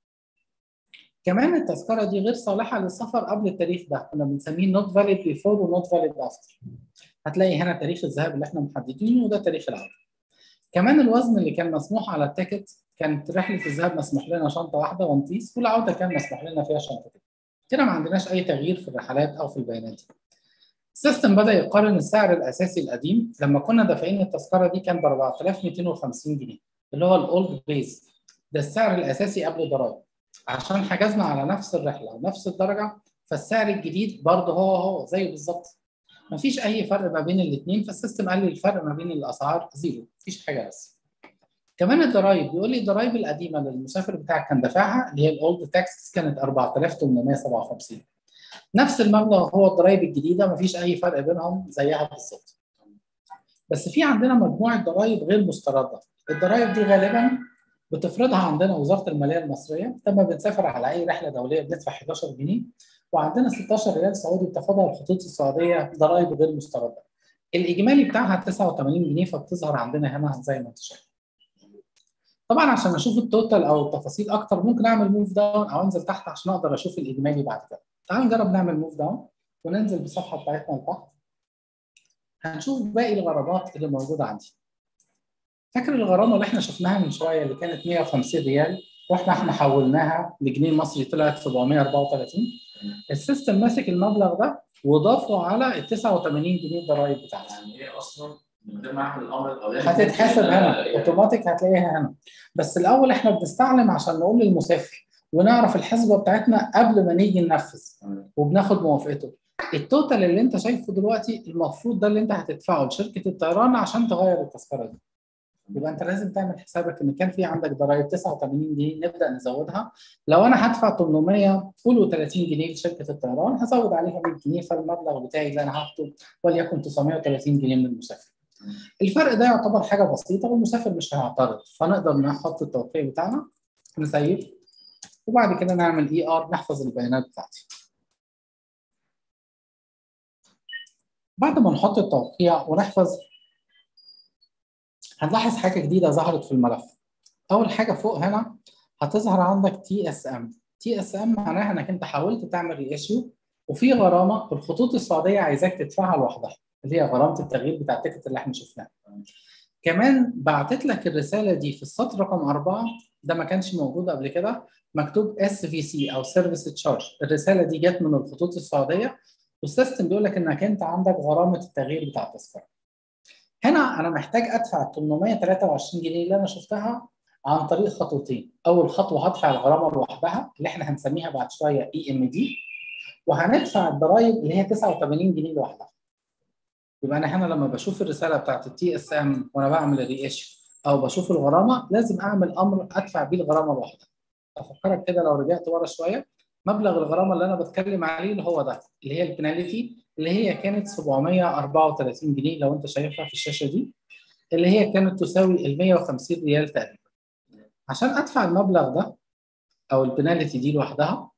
كمان التذكره دي غير صالحه للسفر قبل التاريخ ده كنا بنسميه نوت فاليد بيفور ونوت فاليد افتر. هتلاقي هنا تاريخ الذهاب اللي احنا محددينه وده تاريخ العوده. كمان الوزن اللي كان مسموح على التيكت كانت رحله الذهاب مسموح لنا شنطه واحده وان بيس والعوده كان مسموح لنا فيها شنطتين. كده ما عندناش اي تغيير في الرحلات او في البيانات دي. السيستم بدا يقارن السعر الاساسي القديم لما كنا دافعين التذكره دي كان ب 4250 جنيه اللي هو الاولد بيز ده السعر الاساسي قبل ضرائب عشان حجزنا على نفس الرحله ونفس الدرجه فالسعر الجديد برضه هو هو زيه بالظبط مفيش اي فرق ما بين الاثنين فالسيستم قال لي الفرق ما بين الاسعار زيرو مفيش حاجه بس كمان الضرايب بيقول لي الضرايب القديمه اللي المسافر بتاعك كان دافعها اللي هي الاولد تاكسس كانت 4857 نفس المبلغ هو الضرايب الجديده مفيش اي فرق بينهم زيها بالظبط بس في عندنا مجموعه ضرايب غير مسترده الضرايب دي غالبا بتفرضها عندنا وزاره الماليه المصريه لما بنسافر على اي رحله دوليه بندفع 11 جنيه وعندنا 16 ريال سعودي بتاخدها الخطوط السعوديه ضرائب غير مسترده. الاجمالي بتاعها 89 جنيه فبتظهر عندنا هنا زي ما انت شايف. طبعا عشان اشوف التوتال او التفاصيل اكتر ممكن اعمل موف داون او انزل تحت عشان اقدر اشوف الاجمالي بعد كده. تعال نجرب نعمل موف داون وننزل بالصفحه بتاعتنا لتحت. هنشوف باقي الغرامات اللي موجوده عندي. فاكر الغرامه اللي احنا شفناها من شويه اللي كانت 150 ريال واحنا احنا حولناها لجنيه مصري طلعت 734 السيستم ماسك المبلغ ده وضافه على ال 89 جنيه الضرايب بتاعتي يعني ايه اصلا من غير ما اعمل الامر الاولاني هتتحسب هنا يعني- اوتوماتيك هتلاقيها هنا بس الاول احنا بنستعلم عشان نقول للمسافر ونعرف الحسبه بتاعتنا قبل ما نيجي ننفذ وبناخد موافقته التوتال اللي انت شايفه دلوقتي المفروض ده اللي انت هتدفعه لشركه الطيران عشان تغير التذكره دي يبقى انت لازم تعمل حسابك ان كان في عندك ضرايب 89 جنيه نبدا نزودها لو انا هدفع 800 قولوا 30 جنيه لشركه الطيران هزود عليها 100 جنيه فالمبلغ بتاعي اللي انا هاخده وليكن 930 جنيه من المسافر الفرق ده يعتبر حاجه بسيطه والمسافر مش هيعترض فنقدر نحط التوقيع بتاعنا نسيب وبعد كده نعمل اي ار نحفظ البيانات بتاعتي بعد ما نحط التوقيع ونحفظ هنلاحظ حاجه جديده ظهرت في الملف اول حاجه فوق هنا هتظهر عندك تي اس ام تي اس ام معناها انك انت حاولت تعمل ريشيو وفي غرامه الخطوط السعوديه عايزاك تدفعها لوحدها اللي هي غرامه التغيير بتاع التيكت اللي احنا شفناه كمان بعتت لك الرساله دي في السطر رقم أربعة ده ما كانش موجود قبل كده مكتوب اس في سي او سيرفيس تشارج الرساله دي جت من الخطوط السعوديه والسيستم بيقول لك انك انت عندك غرامه التغيير بتاع التذكره هنا انا محتاج ادفع 823 جنيه اللي انا شفتها عن طريق خطوتين اول خطوه هدفع الغرامه لوحدها اللي احنا هنسميها بعد شويه اي ام دي وهندفع الضرايب اللي هي 89 جنيه لوحدها يبقى انا هنا لما بشوف الرساله بتاعت التي اس ام وانا بعمل الري ايش او بشوف الغرامه لازم اعمل امر ادفع بيه الغرامه لوحدها افكرك كده لو رجعت ورا شويه مبلغ الغرامه اللي انا بتكلم عليه اللي هو ده اللي هي البناليتي اللي هي كانت 734 جنيه لو انت شايفها في الشاشه دي اللي هي كانت تساوي ال 150 ريال تقريبا عشان ادفع المبلغ ده او البناليتي دي لوحدها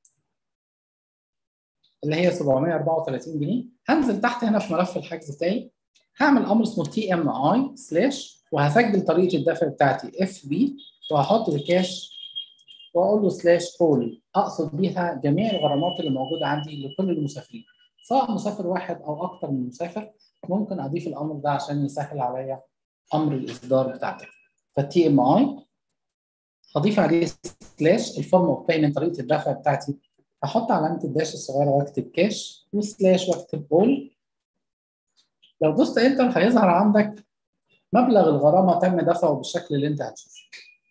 اللي هي 734 جنيه هنزل تحت هنا في ملف الحجز بتاعي هعمل امر اسمه تي ام اي سلاش وهسجل طريقه الدفع بتاعتي اف بي وهحط الكاش واقول له سلاش اول اقصد بيها جميع الغرامات اللي موجوده عندي لكل المسافرين سواء مسافر واحد او اكتر من مسافر ممكن اضيف الامر ده عشان يسهل عليا امر الاصدار بتاعتك فالتي ام اي هضيف عليه سلاش الفورم اوف بيمنت طريقه الدفع بتاعتي هحط علامه الداش الصغيره واكتب كاش وسلاش واكتب اول لو دوست انتر هيظهر عندك مبلغ الغرامه تم دفعه بالشكل اللي انت هتشوفه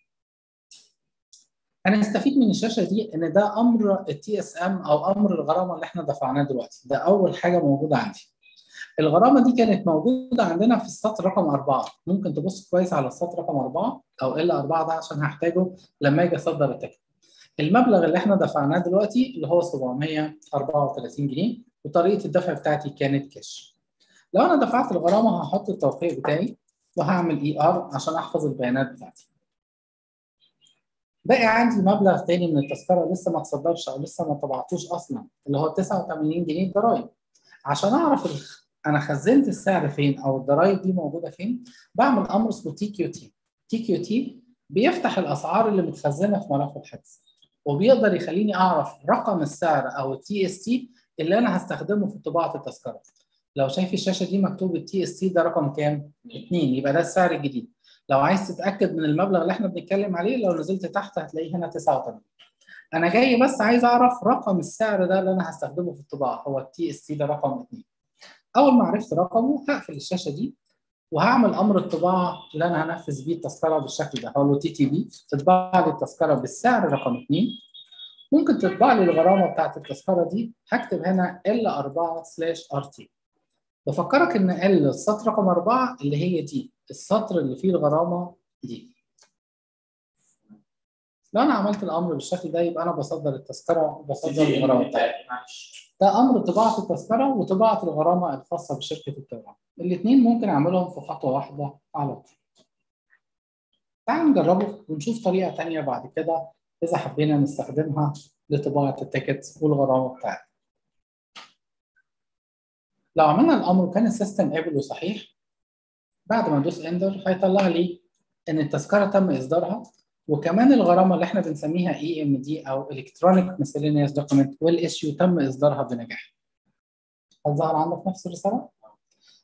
هنستفيد من الشاشه دي ان ده امر التي اس ام او امر الغرامه اللي احنا دفعناه دلوقتي ده اول حاجه موجوده عندي الغرامه دي كانت موجوده عندنا في السطر رقم أربعة ممكن تبص كويس على السطر رقم أربعة أو إلا أربعة ده عشان هحتاجه لما أجي أصدر التكلفة المبلغ اللي احنا دفعناه دلوقتي اللي هو 734 جنيه وطريقه الدفع بتاعتي كانت كاش لو انا دفعت الغرامه هحط التوقيع بتاعي وهعمل اي ار عشان احفظ البيانات بتاعتي باقي عندي مبلغ تاني من التذكره لسه ما اتصدرش او لسه ما طبعتوش اصلا اللي هو 89 جنيه ضرايب عشان اعرف ال... انا خزنت السعر فين او الضرايب دي موجوده فين بعمل امر اسمه تي كيو تي تي كيو تي بيفتح الاسعار اللي متخزنه في ملف الحجز وبيقدر يخليني اعرف رقم السعر او التي اس تي اللي انا هستخدمه في طباعه التذكره لو شايف الشاشه دي مكتوب التي اس تي ده رقم كام؟ 2 يبقى ده السعر الجديد لو عايز تتاكد من المبلغ اللي احنا بنتكلم عليه لو نزلت تحت هتلاقيه هنا 89 انا جاي بس عايز اعرف رقم السعر ده اللي انا هستخدمه في الطباعه هو التي اس تي ده رقم 2 اول ما عرفت رقمه هقفل الشاشه دي وهعمل امر الطباعه اللي انا هنفذ بيه التذكره بالشكل ده هقول له تي تي بي تطبع لي التذكره بالسعر رقم 2 ممكن تطبع لي الغرامه بتاعت التذكره دي هكتب هنا ال 4 سلاش ار تي بفكرك ان ال السطر رقم 4 اللي هي دي السطر اللي فيه الغرامه دي لو انا عملت الامر بالشكل ده يبقى انا بصدر التذكره وبصدر الغرامه بتاعتي ده امر طباعه التذكره وطباعه الغرامه الخاصه بشركه الطيران الاثنين ممكن اعملهم في خطوه واحده على طول تعالوا نجربه ونشوف طريقه ثانيه بعد كده اذا حبينا نستخدمها لطباعه التيكت والغرامه بتاعتنا لو عملنا الامر وكان السيستم قابل وصحيح بعد ما ندوس اندر هيطلع لي ان التذكره تم اصدارها وكمان الغرامه اللي احنا بنسميها اي ام دي او الكترونيك miscellaneous دوكيمنت والايشيو تم اصدارها بنجاح. هل ظهر عندك نفس الرساله؟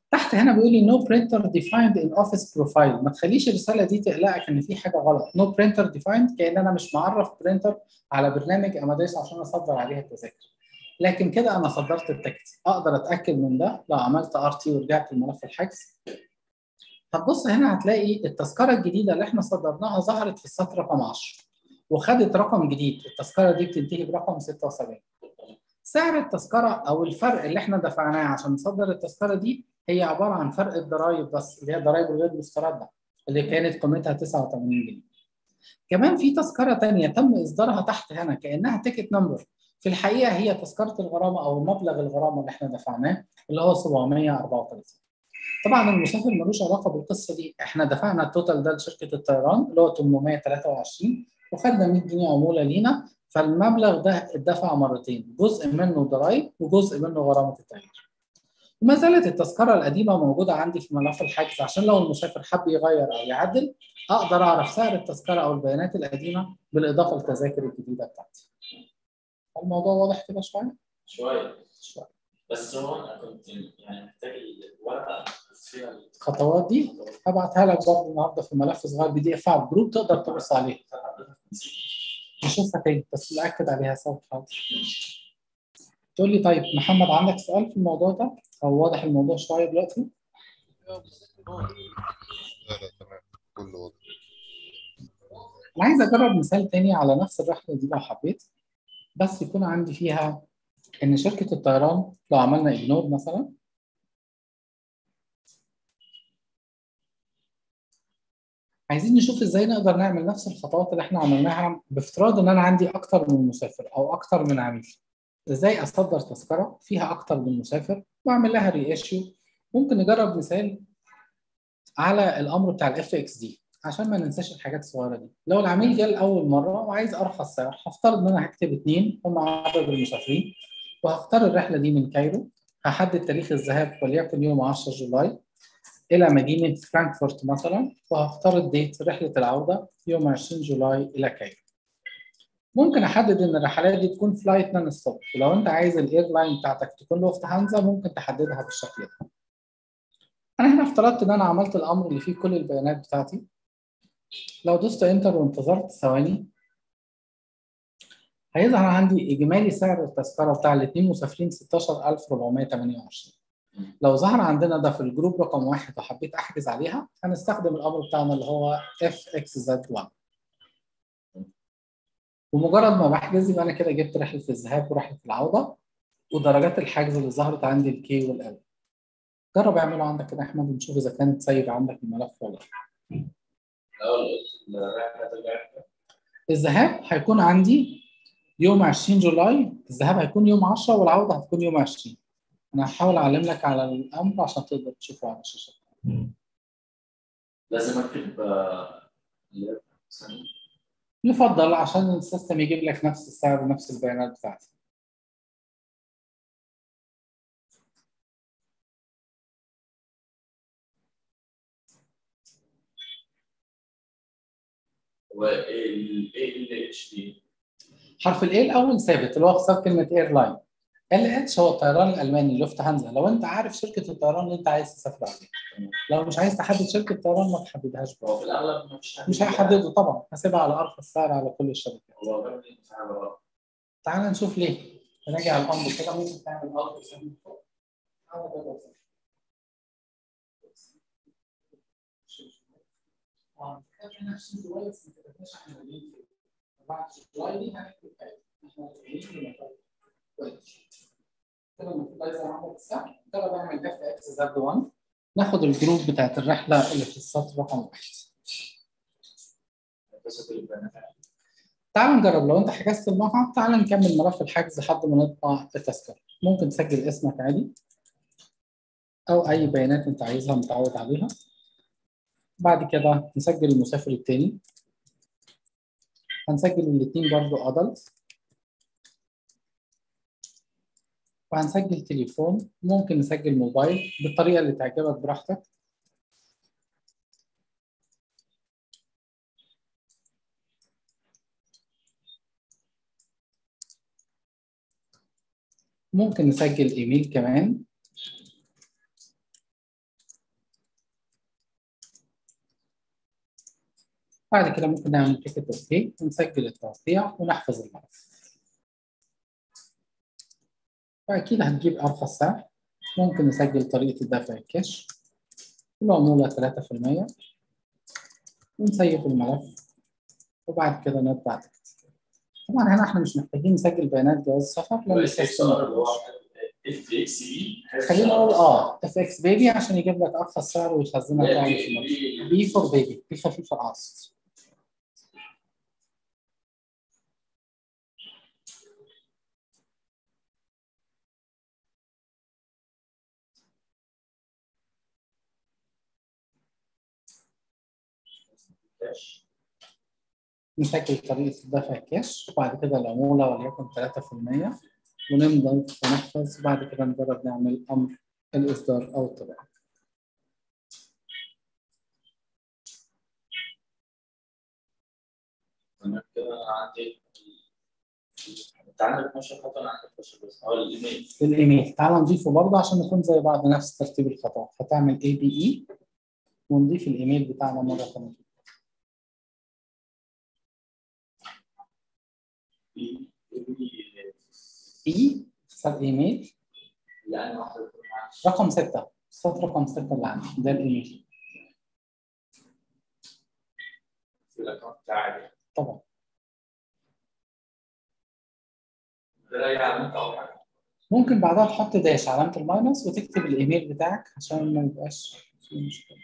تحت هنا بيقول لي no printer defined in office profile ما تخليش الرساله دي تقلقك ان في حاجه غلط no printer defined كان انا مش معرف برينتر على برنامج اماديس عشان اصدر عليها التذاكر لكن كده انا صدرت التكت اقدر اتاكد من ده لو عملت ار تي ورجعت لملف الحجز هتبص هنا هتلاقي التذكره الجديده اللي احنا صدرناها ظهرت في السطر رقم 10 وخدت رقم جديد التذكره دي بتنتهي برقم 76 سعر التذكره او الفرق اللي احنا دفعناه عشان نصدر التذكره دي هي عباره عن فرق الضرايب بس اللي هي الضرايب الغير مسترده اللي كانت قيمتها 89 جنيه. كمان في تذكره ثانيه تم اصدارها تحت هنا كانها تيكت نمبر في الحقيقه هي تذكره الغرامه او مبلغ الغرامه اللي احنا دفعناه اللي هو 734 طبعا المسافر ملوش علاقه بالقصه دي احنا دفعنا التوتال ده لشركه الطيران اللي هو 823 وخدنا 100 جنيه عموله لينا فالمبلغ ده اتدفع مرتين جزء منه ضرائب وجزء منه غرامه التغيير وما زالت التذكره القديمه موجوده عندي في ملف الحجز عشان لو المسافر حب يغير او يعدل اقدر اعرف سعر التذكره او البيانات القديمه بالاضافه للتذاكر الجديده بتاعتي الموضوع واضح كده شويه شويه شويه بس هو انا كنت يعني محتاج الورقه فيها الخطوات دي هبعتها لك برضه النهارده في ملف صغير بي دي اف على الجروب تقدر تبص عليه نشوفها تاني بس نأكد عليها سوا حاضر تقول لي طيب محمد عندك سؤال في الموضوع ده او واضح الموضوع شويه دلوقتي لا لا تمام كله واضح انا عايز اجرب مثال تاني على نفس الرحله دي لو حبيت بس يكون عندي فيها ان شركه الطيران لو عملنا اجنور مثلا عايزين نشوف ازاي نقدر نعمل نفس الخطوات اللي احنا عملناها بافتراض ان انا عندي اكتر من مسافر او اكتر من عميل ازاي اصدر تذكره فيها اكتر من مسافر واعمل لها ري ايشيو ممكن نجرب مثال على الامر بتاع الاف اكس دي عشان ما ننساش الحاجات الصغيره دي لو العميل جه لاول مره وعايز ارخص سعر هفترض ان انا هكتب اثنين هم عدد المسافرين وهختار الرحله دي من كايرو هحدد تاريخ الذهاب وليكن يوم 10 جولاي الى مدينه فرانكفورت مثلا وهختار الديت رحله العوده يوم 20 جولاي الى كايرو ممكن احدد ان الرحلات دي تكون فلايت نون ستوب ولو انت عايز الايرلاين بتاعتك تكون لوفت هانزا ممكن تحددها بالشكل ده انا هنا افترضت ان انا عملت الامر اللي فيه كل البيانات بتاعتي لو دوست انتر وانتظرت ثواني هيظهر عندي اجمالي سعر التذكره بتاع الاثنين مسافرين 16428 لو ظهر عندنا ده في الجروب رقم واحد وحبيت احجز عليها هنستخدم الامر بتاعنا اللي هو اف اكس زد 1 ومجرد ما بحجز يبقى انا كده جبت رحله الذهاب ورحله العوده ودرجات الحجز اللي ظهرت عندي الكي والال جرب اعمله عندك كده يا احمد ونشوف اذا كانت سايبه عندك الملف ولا لا الاول الرحله ترجع الذهاب هيكون عندي يوم 20 جولاي الذهاب هيكون يوم 10 والعوده هتكون يوم 20 انا هحاول اعلم لك على الامر عشان تقدر تشوفه على الشاشه لازم اكتب آه، اللي هي ثانية. يفضل عشان السيستم يجيب لك نفس السعر ونفس البيانات بتاعتي هو ايه ال ايه ال اتش دي حرف الاي الاول ثابت اللي هو اختصار كلمه ايرلاين ال اتش هو الطيران الالماني لوفت هانزا لو انت عارف شركه الطيران اللي انت عايز تسافر عليها لو مش عايز تحدد شركه طيران ما تحددهاش هو بقى. في الاغلب ما فيش حد مش هيحدده طبعا هسيبها على ارخص سعر على كل الشركات هو غير الانفعال غلط. تعال نشوف ليه نراجع الامر كده ممكن تعمل الت سهم فوق تعال نجرب. آه، كان نفس الجوال بس ما كتبناش احنا مدين فين. بعد الجوال دي هنكتب كده احنا مدين في المكان. كويس. كده المفروض عايز اعمل السهم كده بعمل اف اكس زد 1 ناخد الجروب بتاعت الرحله اللي في السطر رقم واحد بس البيانات تعال نجرب لو انت حجزت الموقع تعال نكمل ملف الحجز لحد ما نطبع التذكره ممكن تسجل اسمك عادي او اي بيانات انت عايزها متعود عليها بعد كده نسجل المسافر التاني هنسجل الاثنين برضو ادلت وهنسجل تليفون ممكن نسجل موبايل بالطريقه اللي تعجبك براحتك ممكن نسجل ايميل كمان بعد كده ممكن نعمل تيكت اوكي ونسجل التوقيع ونحفظ الملف واكيد هنجيب ارخص سعر ممكن نسجل طريقه الدفع الكاش العموله 3% ونسيب الملف وبعد كده نطبع تكت طبعا هنا احنا مش محتاجين نسجل بيانات جواز سفر لان السيستم اللي هو اف اكس بي خلينا نقول اه اف اكس بيبي عشان يجيب لك ارخص سعر ويخزنها فعلا في الملف بي فور بيبي بي خفيف القصد نسجل طريقة الدفع كاش وبعد كده العمولة وليكن 3% ونمضي ونحفظ وبعد كده نجرب نعمل أمر الإصدار أو الطباعة. تمام كده انا عندي انت عندك 12 خطوه انا عندي 12 بس هو الايميل الإيميل تعال نضيفه برضه عشان نكون زي بعض نفس ترتيب الخطوات هتعمل اي بي اي ونضيف الإيميل بتاعنا مرة ثانية. اي اتصال ايميل يعني واحده معلش رقم ستة السطر رقم ستة اللي عندي ده الإيميل في الاكونت بتاعي طبعا غير اي علامات او حاجه ممكن بعدها تحط داش علامة الماينس وتكتب الإيميل بتاعك عشان ما يبقاش في مشكلة.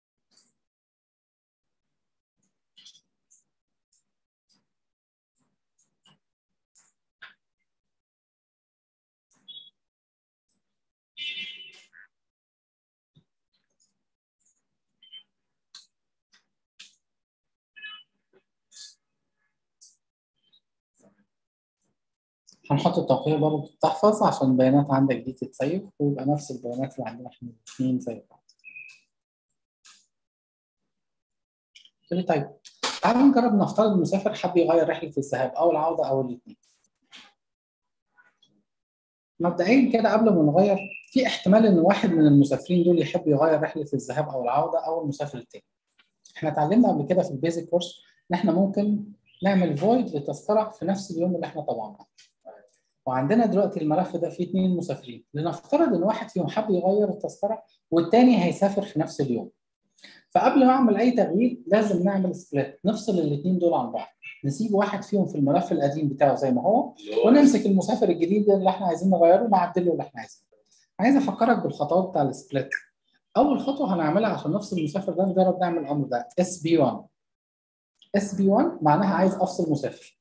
هنحط التوقيع برضه تحفظ عشان البيانات عندك دي تتسيب ويبقى نفس البيانات اللي عندنا احنا الاثنين زي بعض. قلت لي طيب تعالوا نجرب نفترض المسافر حب يغير رحلة الذهاب أو العودة أو الاثنين. مبدئيا كده قبل ما نغير في احتمال إن واحد من المسافرين دول يحب يغير رحلة الذهاب أو العودة أو المسافر التاني. احنا اتعلمنا قبل كده في البيزك كورس إن احنا ممكن نعمل فويد لتذكرة في نفس اليوم اللي احنا طبعناه. وعندنا دلوقتي الملف ده فيه اثنين مسافرين لنفترض ان واحد فيهم حب يغير التذكره والتاني هيسافر في نفس اليوم فقبل ما اعمل اي تغيير لازم نعمل سبليت نفصل الاثنين دول عن بعض نسيب واحد فيهم في الملف القديم بتاعه زي ما هو اللي هو ونمسك المسافر الجديد اللي احنا عايزين نغيره ونعدله اللي احنا عايزينه عايز افكرك بالخطوات بتاع السبليت اول خطوه هنعملها عشان نفصل المسافر ده نجرب نعمل الامر ده اس بي 1 اس بي 1 معناها عايز افصل مسافر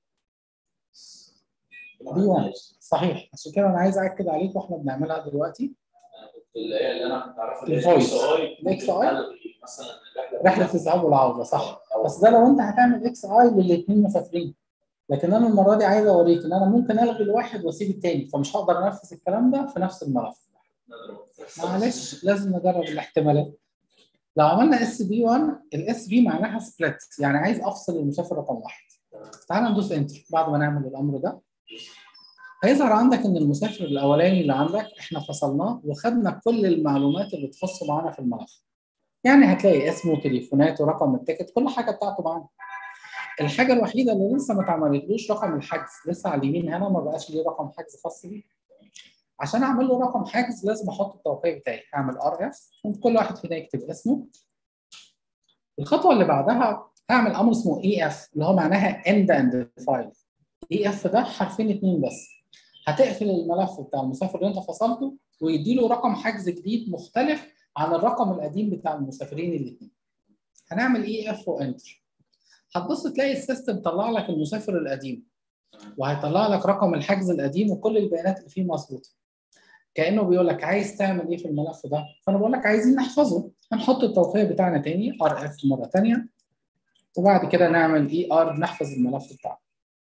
بي 1 صحيح عشان كده انا عايز اكد عليك واحنا بنعملها دلوقتي اللي هي اللي انا كنت اعرفها اللي هي الفويس. XI. الإكس آي. تلغي مثلا الرحله رحله الذهاب والعوده صح أو- بس ده لو انت هتعمل اكس اي للاثنين مسافرين لكن انا المره دي عايز اوريك ان انا ممكن الغي الواحد واسيب الثاني فمش هقدر انفذ الكلام ده في نفس الملف معلش لازم نجرب الاحتمالات لو عملنا اس بي 1 الاس بي معناها سبليت يعني عايز افصل المسافر رقم واحد تعال ندوس انتر بعد ما نعمل الامر ده هيظهر عندك ان المسافر الاولاني اللي عندك احنا فصلناه وخدنا كل المعلومات اللي تخصه معانا في الملف يعني هتلاقي اسمه وتليفوناته ورقم التيكت كل حاجه بتاعته معانا الحاجه الوحيده اللي لسه ما اتعملتلوش رقم الحجز لسه على اليمين هنا ما بقاش ليه رقم حجز خاص بيه عشان اعمل له رقم حجز لازم احط التوقيع بتاعي هعمل ار اف وكل واحد فينا يكتب اسمه الخطوه اللي بعدها هعمل امر اسمه اي اف اللي هو معناها end اند فايل اي اف ده حرفين اتنين بس هتقفل الملف بتاع المسافر اللي انت فصلته ويدي له رقم حجز جديد مختلف عن الرقم القديم بتاع المسافرين الاثنين هنعمل اي اف وانتر هتبص تلاقي السيستم طلع لك المسافر القديم وهيطلع لك رقم الحجز القديم وكل البيانات اللي فيه مظبوطه كانه بيقول لك عايز تعمل ايه في الملف ده فانا بقول لك عايزين نحفظه هنحط التوقيع بتاعنا تاني ار اف مره ثانيه وبعد كده نعمل اي ار نحفظ الملف بتاعنا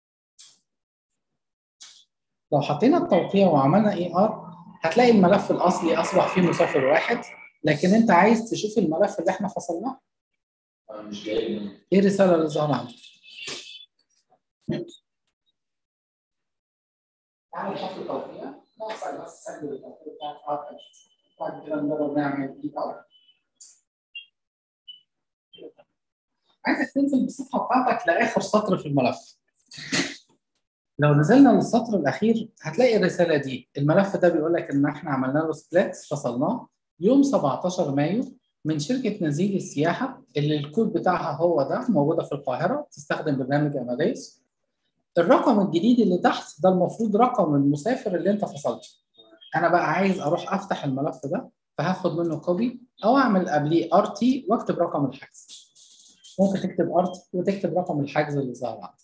لو حطينا التوقيع وعملنا اي ار هتلاقي الملف الاصلي اصبح فيه مسافر واحد لكن انت عايز تشوف الملف اللي احنا فصلناه أنا مش جاي من ايه الرساله اللي ظهر عندك؟ تعالى نحط التوقيع نوصل بس سجل التوقيع بتاعك ار اف بعد كده نجرب نعمل اي ار عايزك تنزل بالصفحه بتاعتك لاخر سطر في الملف لو نزلنا للسطر الاخير هتلاقي الرساله دي الملف ده بيقول لك ان احنا عملنا له سبليت فصلناه يوم 17 مايو من شركه نزيل السياحه اللي الكود بتاعها هو ده موجوده في القاهره تستخدم برنامج اماديس الرقم الجديد اللي تحت ده المفروض رقم المسافر اللي انت فصلته انا بقى عايز اروح افتح الملف ده فهاخد منه كوبي او اعمل قبليه ار تي واكتب رقم الحجز ممكن تكتب ار تي وتكتب رقم الحجز اللي ظهر عندك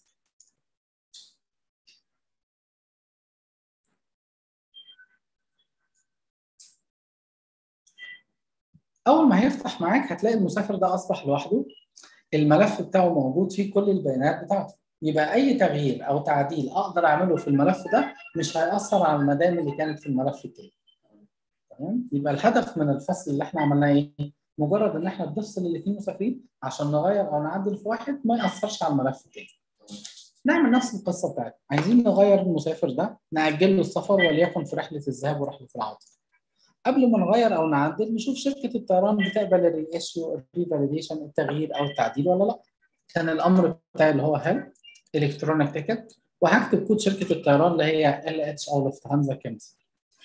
اول ما هيفتح معاك هتلاقي المسافر ده اصبح لوحده الملف بتاعه موجود فيه كل البيانات بتاعته يبقى اي تغيير او تعديل اقدر اعمله في الملف ده مش هياثر على المدام اللي كانت في الملف التاني تمام يبقى الهدف من الفصل اللي احنا عملناه ايه مجرد ان احنا بنفصل الاثنين مسافرين عشان نغير او نعدل في واحد ما ياثرش على الملف التاني نعمل نفس القصه بتاعتنا عايزين نغير المسافر ده ناجل له السفر وليكن في رحله الذهاب ورحله العوده قبل ما نغير او نعدل نشوف شركه الطيران بتقبل الريشيو الريفاليديشن التغيير او التعديل ولا لا كان الامر بتاعي اللي هو هل الكترونيك تيكت وهكتب كود شركه الطيران اللي هي ال اتش او لوفتهانزا كيمز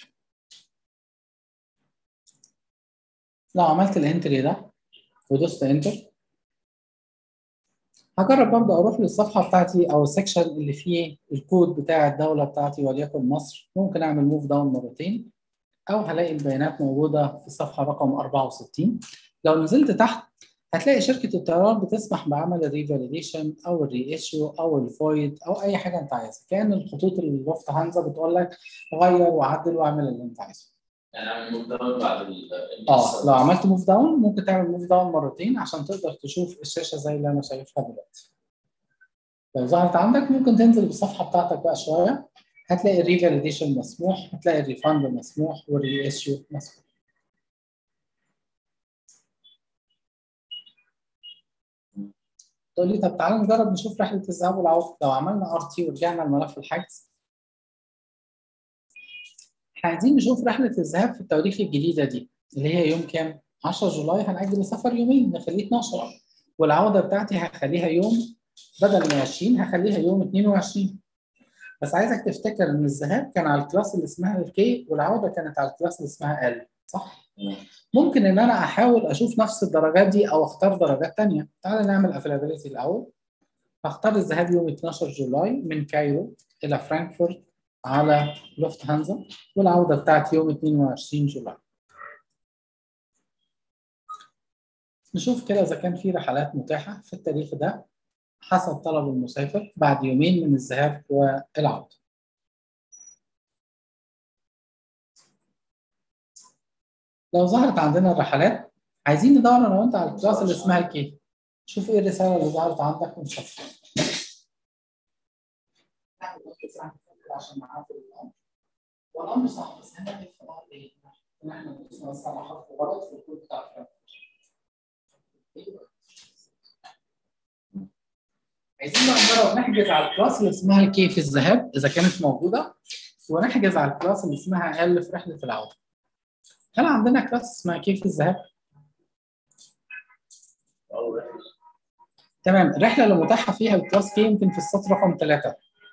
لو عملت الانتري ده ودوست انتر هجرب برضه اروح للصفحه بتاعتي او السكشن اللي فيه الكود بتاع الدوله بتاعتي وليكن مصر ممكن اعمل موف داون مرتين او هلاقي البيانات موجوده في الصفحه رقم 64 لو نزلت تحت هتلاقي شركه الطيران بتسمح بعمل الريفاليديشن او الري ايشيو او الفويد او اي حاجه انت عايزها كان الخطوط اللي لوفت هانزا بتقول لك غير وعدل واعمل اللي انت عايزه يعني اعمل موف داون بعد ال اه لو عملت موف داون ممكن تعمل موف داون مرتين عشان تقدر تشوف الشاشه زي اللي انا شايفها دلوقتي لو ظهرت عندك ممكن تنزل بالصفحه بتاعتك بقى شويه هتلاقي الريفاليديشن مسموح هتلاقي الريفاند مسموح والري ايشيو مسموح تقول لي طب تعالى نجرب نشوف رحله الذهاب والعوده لو عملنا ار تي ورجعنا لملف الحجز عايزين نشوف رحله الذهاب في التواريخ الجديده دي اللي هي يوم كام 10 جولاي هنأجل السفر يومين نخليه 12 والعوده بتاعتي هخليها يوم بدل من 20 هخليها يوم 22 بس عايزك تفتكر ان الذهاب كان على الكلاس اللي اسمها الكي والعوده كانت على الكلاس اللي اسمها ال صح؟ ممكن ان انا احاول اشوف نفس الدرجات دي او اختار درجات ثانيه تعال نعمل افيلابيلتي الاول هختار الذهاب يوم 12 جولاي من كايرو الى فرانكفورت على لوفت هانزا والعوده بتاعتي يوم 22 جولاي نشوف كده اذا كان في رحلات متاحه في التاريخ ده حسب طلب المسافر بعد يومين من الذهاب والعودة. لو ظهرت عندنا الرحلات عايزين ندور انا وانت على الكلاس اللي اسمها الكي. شوف ايه الرسالة اللي ظهرت عندك ونشوفها. عشان نعرف الامر. والامر صح بس هنا في ايه؟ ان احنا بنسمع حرف غلط في الكود بتاع عايزين بقى نجرب نحجز على الكلاس اللي اسمها الكي في الذهاب اذا كانت موجوده ونحجز على الكلاس اللي اسمها ال في رحله العوده. هل عندنا كلاس اسمها كي في الذهاب؟ تمام الرحله اللي متاحه فيها الكلاس كي يمكن في السطر رقم ثلاثه.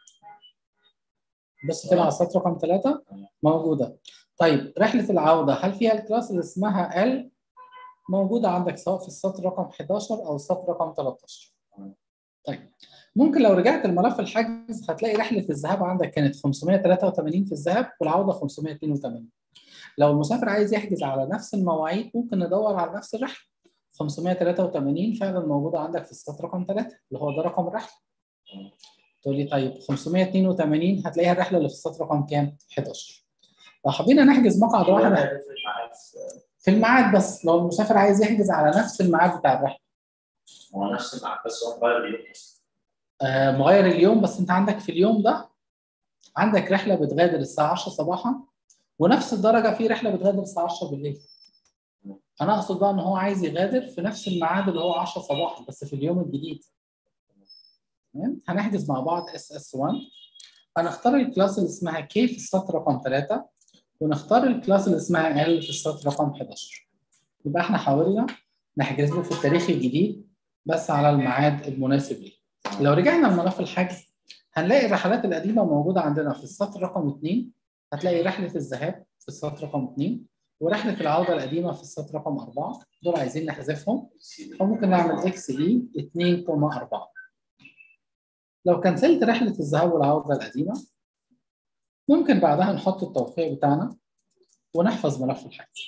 بص كده على السطر رقم ثلاثه موجوده. طيب رحله العوده هل فيها الكلاس اللي اسمها ال؟ موجوده عندك سواء في السطر رقم 11 او السطر رقم 13. طيب ممكن لو رجعت الملف الحجز هتلاقي رحله الذهاب عندك كانت 583 في الذهاب والعوده 582 لو المسافر عايز يحجز على نفس المواعيد ممكن ندور على نفس الرحله 583 فعلا موجوده عندك في السطر رقم 3 اللي هو ده رقم الرحله تقول لي طيب 582 هتلاقيها الرحله اللي في السطر رقم كام 11 لو حبينا نحجز مقعد واحد في الميعاد بس لو المسافر عايز يحجز على نفس الميعاد بتاع الرحله هو نفس الميعاد بس هو مغير اليوم آه مغير اليوم بس انت عندك في اليوم ده عندك رحله بتغادر الساعه 10 صباحا ونفس الدرجه في رحله بتغادر الساعه 10 بالليل انا اقصد بقى ان هو عايز يغادر في نفس الميعاد اللي هو 10 صباحا بس في اليوم الجديد تمام هنحجز مع بعض اس اس 1 هنختار الكلاس اللي اسمها كي في السطر رقم 3 ونختار الكلاس اللي اسمها ال في السطر رقم 11 يبقى احنا حاولنا نحجز له في التاريخ الجديد بس على الميعاد المناسب ليه لو رجعنا لملف الحجز هنلاقي الرحلات القديمه موجوده عندنا في السطر رقم 2 هتلاقي رحله الذهاب في السطر رقم 2 ورحله العوده القديمه في السطر رقم 4 دول عايزين نحذفهم فممكن نعمل اكس اي 2.4 لو كنسلت رحله الذهاب والعوده القديمه ممكن بعدها نحط التوقيع بتاعنا ونحفظ ملف الحجز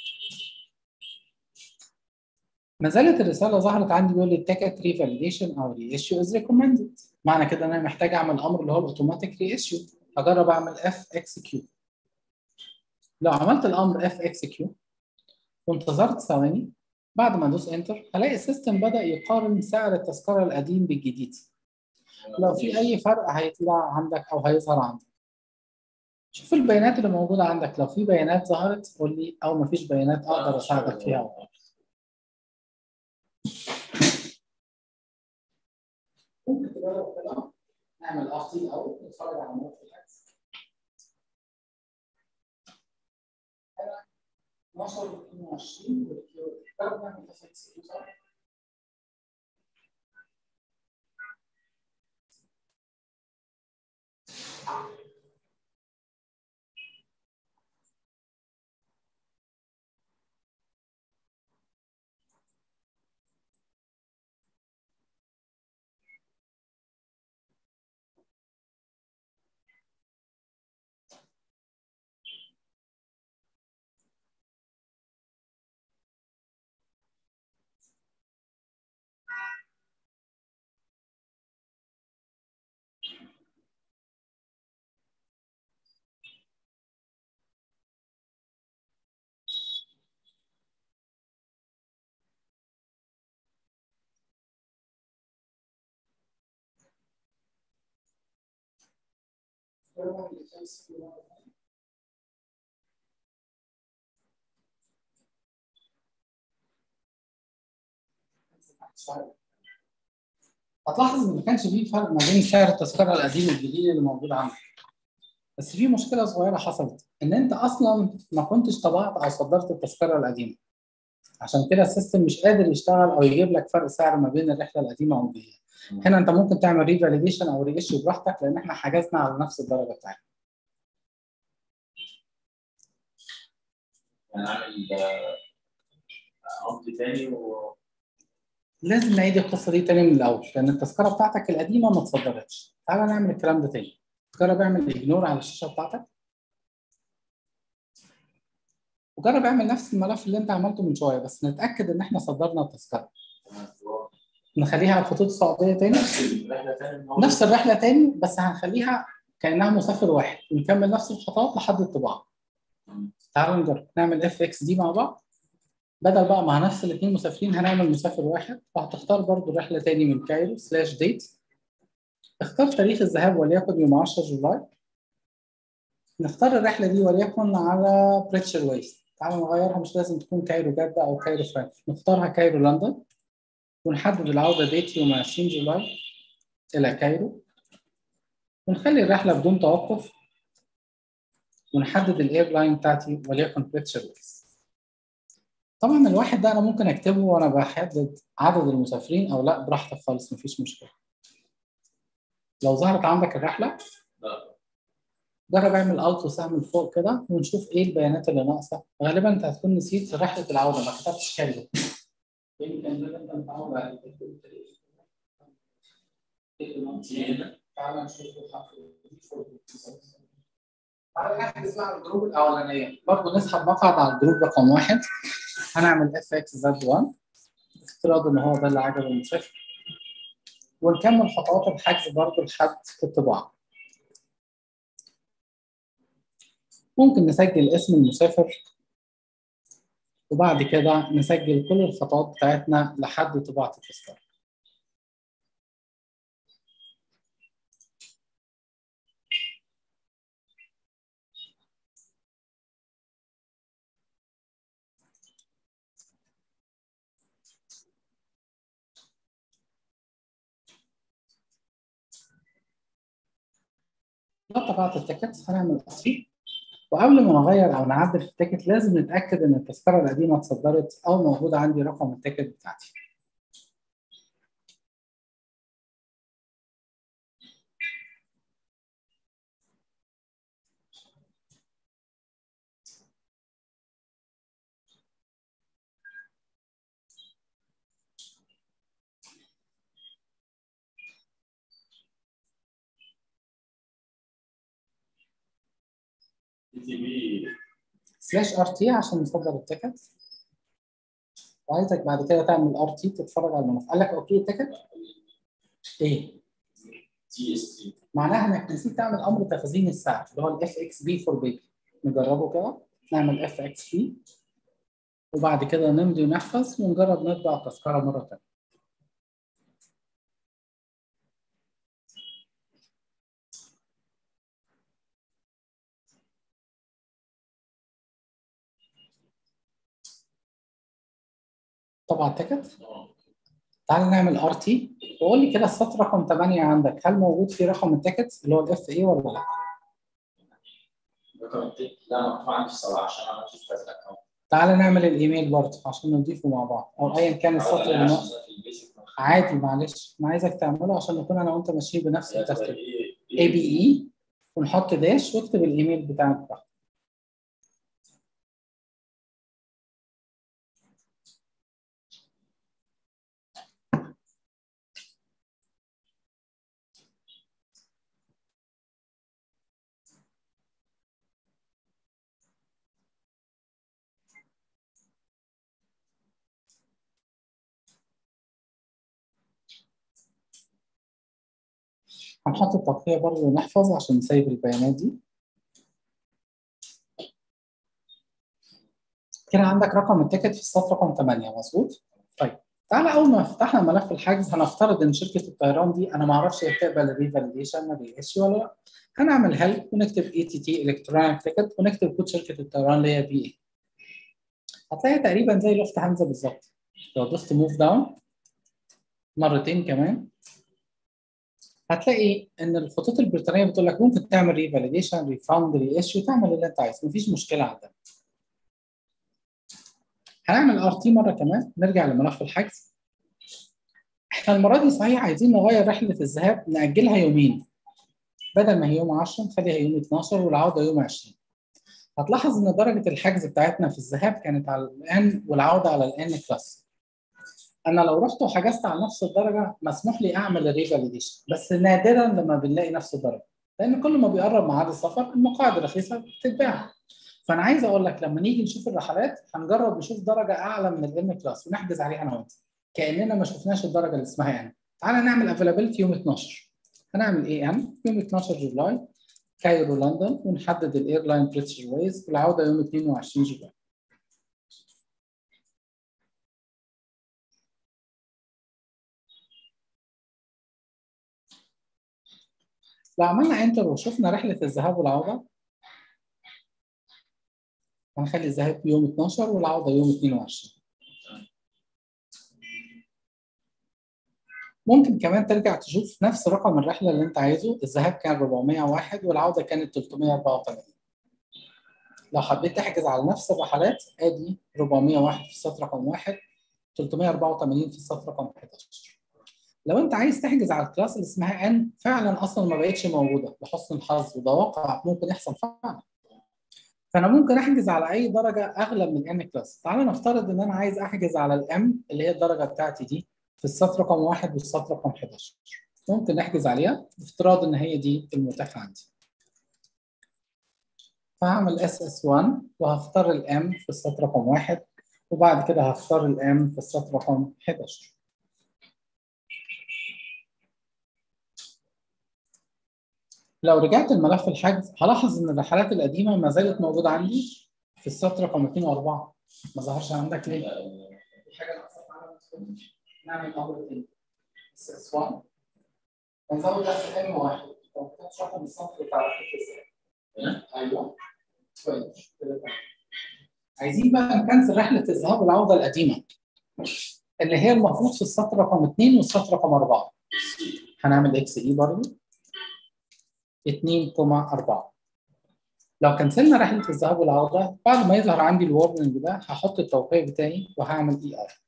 ما زالت الرساله ظهرت عندي بيقول لي التيكت ريفاليديشن او ري ايشيو از ريكومندد معنى كده ان انا محتاج اعمل امر اللي هو الاوتوماتيك ري ايشيو هجرب اعمل اف اكس كيو لو عملت الامر اف اكس كيو وانتظرت ثواني بعد ما ادوس انتر هلاقي السيستم بدا يقارن سعر التذكره القديم بالجديد لو في اي فرق هيطلع عندك او هيظهر عندك شوف البيانات اللي موجوده عندك لو في بيانات ظهرت قول لي او ما فيش بيانات اقدر اساعدك فيها أو ممكن تجرب كده نعمل افضل او نتفرج على ملف الحجز 12 22 جرب نعمل اف اكس هتلاحظ ان ما كانش فيه فرق ما بين سعر التذكره القديم والجديد اللي موجود عندك بس في مشكله صغيره حصلت ان انت اصلا ما كنتش طبعت او صدرت التذكره القديمه عشان كده السيستم مش قادر يشتغل او يجيب لك فرق سعر ما بين الرحله القديمه والجديده هنا انت ممكن تعمل ريفاليديشن او ري ايشيو براحتك لان احنا حجزنا على نفس الدرجه بتاعتنا هنعمل عمد تاني و لازم نعيد القصه دي تاني من الاول لان التذكره بتاعتك القديمه ما اتصدرتش تعالى نعمل الكلام ده تاني جرب اعمل اجنور على الشاشه بتاعتك وجرب اعمل نفس الملف اللي انت عملته من شويه بس نتاكد ان احنا صدرنا التذكره نخليها على الخطوط السعوديه تاني رحله تاني نفس الرحله تاني بس هنخليها كانها مسافر واحد ونكمل نفس الخطوات لحد الطباعه تعالوا نجرب نعمل اف اكس دي مع بعض بدل بقى مع نفس الاثنين مسافرين هنعمل مسافر واحد وهتختار برضو الرحله تاني من كايرو سلاش ديت اختار تاريخ الذهاب وليكن يوم 10 جولاي نختار الرحله دي وليكن على بريتشر ويست تعالوا نغيرها مش لازم تكون كايرو جده او كايرو فرانكفورت نختارها كايرو لندن ونحدد العوده ديت يوم 20 جولاي الى كايرو ونخلي الرحله بدون توقف ونحدد الاير لاين بتاعتي وليكن بريتشر ويست طبعا الواحد ده انا ممكن اكتبه وانا بحدد عدد المسافرين او لا براحتك خالص مفيش مشكله لو ظهرت عندك الرحله جرب اعمل الت وسهم لفوق كده ونشوف ايه البيانات اللي ناقصه غالبا انت هتكون نسيت رحله العوده ما كتبتش كايرو يمكن ده انت متعود على تعالى نشوف تعالى نحجز بقى على الجروب الاولانيه برضه نسحب مقعد على الجروب رقم واحد هنعمل اف اكس زد 1 افتراض ان هو ده اللي عجب المسافر ونكمل خطوات الحجز برضه لحد الطباعه ممكن نسجل اسم المسافر وبعد كده نسجل كل الخطوات بتاعتنا لحد طباعه التذكره لو طبعت التيكت هنعمل اصلي وقبل ما نغير او نعدل في التيكت لازم نتاكد ان التذكره القديمه اتصدرت او موجوده عندي رقم التيكت بتاعتي بي تي بي سلاش ار تي عشان نصدر التيكت وعايزك بعد كده تعمل ار تي تتفرج على الملف قال لك اوكي التيكت ايه تي اس تي معناها انك نسيت تعمل امر تخزين السعر اللي هو الاف اكس بي فور بيبي نجربه كده نعمل اف اكس بي وبعد كده نمضي ونحفظ ونجرب نطبع التذكره مره ثانيه طبعا التيكت تعال نعمل ار تي وقول لي كده السطر رقم 8 عندك هل موجود فيه رقم التيكت اللي هو الاف اي ولا لا؟ رقم التيك لا مكتوب عندي في 7 عشان انا مش فاكر الاكونت تعال نعمل الايميل برضه عشان نضيفه مع بعض او ايا كان السطر اللي ناقص عادي معلش انا عايزك تعمله عشان نكون انا وانت ماشيين بنفس الترتيب اي بي اي ونحط داش واكتب الايميل بتاعك بقى هنحط التغطية برضه ونحفظ عشان نسيب البيانات دي كده عندك رقم التيكت في السطر رقم 8 مظبوط؟ طيب تعالى اول ما فتحنا ملف الحجز هنفترض ان شركه الطيران دي انا ما اعرفش هي بتقبل الريفاليديشن ما بيقش ولا لا هنعمل هيلب ونكتب اي تي تي الكترونيك تيكت ونكتب كود شركه الطيران اللي هي بي اي هتلاقي تقريبا زي لوفت هانزا بالظبط لو دوست موف داون مرتين كمان هتلاقي ان الخطوط البريطانيه بتقول لك ممكن تعمل ريفاليديشن ريفاند ري ايشيو تعمل اللي انت عايزه مفيش مشكله عندنا هنعمل ار تي مره كمان نرجع لملف الحجز احنا المره دي صحيح عايزين نغير رحله الذهاب ناجلها يومين بدل ما هي يوم 10 نخليها يوم 12 والعوده يوم 20 هتلاحظ ان درجه الحجز بتاعتنا في الذهاب كانت على الان والعوده على الان كلاس انا لو رحت وحجزت على نفس الدرجه مسموح لي اعمل الريفاليديشن بس نادرا لما بنلاقي نفس الدرجه لان كل ما بيقرب ميعاد السفر المقاعد الرخيصه بتتباع فانا عايز اقول لك لما نيجي نشوف الرحلات هنجرب نشوف درجه اعلى من الان كلاس ونحجز عليها انا وانت كاننا ما شفناش الدرجه اللي اسمها ان تعالى نعمل افيلابيلتي يوم 12 هنعمل اي ان يوم 12 جولاي كايرو لندن ونحدد الايرلاين بريتش ويز والعوده يوم 22 جولاي لو عملنا انتر وشفنا رحله الذهاب والعوده هنخلي الذهاب يوم 12 والعوده يوم 22 ممكن كمان ترجع تشوف نفس رقم الرحله اللي انت عايزه الذهاب كان 401 والعوده كانت 384 لو حبيت تحجز على نفس الرحلات ادي 401 في السطر رقم 1 384 في السطر رقم 11 لو انت عايز تحجز على الكلاس اللي اسمها ان فعلا اصلا ما بقتش موجوده لحسن الحظ وده واقع ممكن يحصل فعلا فانا ممكن احجز على اي درجه اغلى من ان كلاس تعال نفترض ان انا عايز احجز على الام اللي هي الدرجه بتاعتي دي في السطر رقم واحد والسطر رقم 11 ممكن نحجز عليها بافتراض ان هي دي المتاحه عندي فهعمل اس اس 1 وهختار الام في السطر رقم واحد وبعد كده هختار الام في السطر رقم 11 لو رجعت الملف الحجز هلاحظ ان الرحلات القديمه ما زالت موجوده عندي في السطر رقم 2 و4 ما ظهرش عندك ليه؟ دي حاجه ناقصه معانا نعمل امر تاني اس اس 1 هنزود بس ام واحد لو كنت رقم السطر بتاع رحله الذهاب ايوه كويس كده تمام. عايزين بقى نكنسل رحله الذهاب والعوده القديمه اللي هي المفروض في السطر رقم 2 والسطر رقم 4 هنعمل اكس اي برضه 2.4 لو كنسلنا رحله الذهاب والعوده بعد ما يظهر عندي الورنينج ده هحط التوقيع بتاعي وهعمل اي ار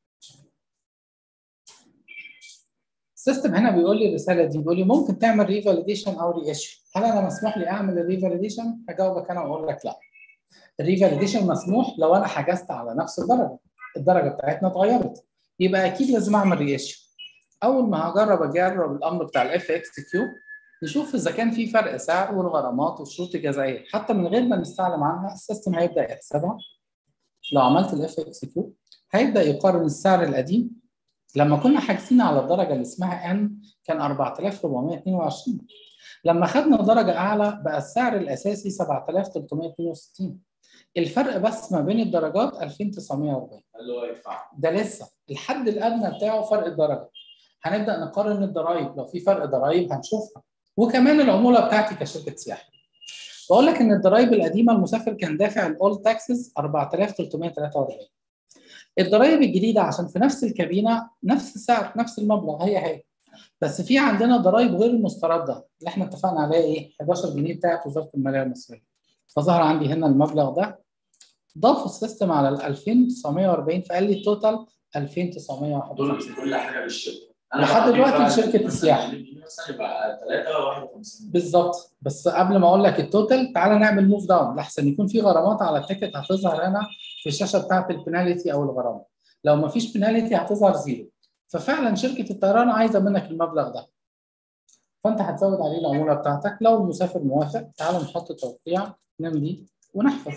السيستم هنا بيقول لي الرساله دي بيقول لي ممكن تعمل ريفاليديشن او ري ايشيو هل انا مسموح لي اعمل الريفاليديشن هجاوبك انا واقول لك لا الريفاليديشن مسموح لو انا حجزت على نفس الدرجه الدرجه بتاعتنا اتغيرت يبقى اكيد لازم اعمل ري ايشيو اول ما هجرب اجرب الامر بتاع الاف اكس كيو نشوف اذا كان في فرق سعر والغرامات والشروط الجزائيه حتى من غير ما نستعلم عنها السيستم هيبدا يحسبها لو عملت الاف اكس كيو هيبدا يقارن السعر القديم لما كنا حاجزين على الدرجه اللي اسمها ان كان 4422 لما خدنا درجه اعلى بقى السعر الاساسي 7362 الفرق بس ما بين الدرجات 2940 اللي هو يدفع ده لسه الحد الادنى بتاعه فرق الدرجه هنبدا نقارن الضرايب لو في فرق ضرايب هنشوفها وكمان العموله بتاعتي كشركه سياحه بقول لك ان الضرايب القديمه المسافر كان دافع الاول تاكسز 4343 الضرايب الجديده عشان في نفس الكابينه نفس السعر نفس المبلغ هي هي بس في عندنا ضرايب غير المسترده اللي احنا اتفقنا عليها ايه 11 جنيه بتاعت وزاره الماليه المصريه فظهر عندي هنا المبلغ ده ضاف السيستم على ال 2940 فقال لي التوتال 2951 دول كل حاجه للشركه لحد دلوقتي شركة السياحة. مثلا يبقى 3 51 بالظبط بس قبل ما اقول لك التوتال تعالى نعمل موف داون لحسن يكون في غرامات على التيكت هتظهر هنا في الشاشه بتاعت البنالتي او الغرامه لو ما فيش بنالتي هتظهر زيرو ففعلا شركه الطيران عايزه منك المبلغ ده فانت هتزود عليه العموله بتاعتك لو المسافر موافق تعالى نحط توقيع نمضي ونحفظ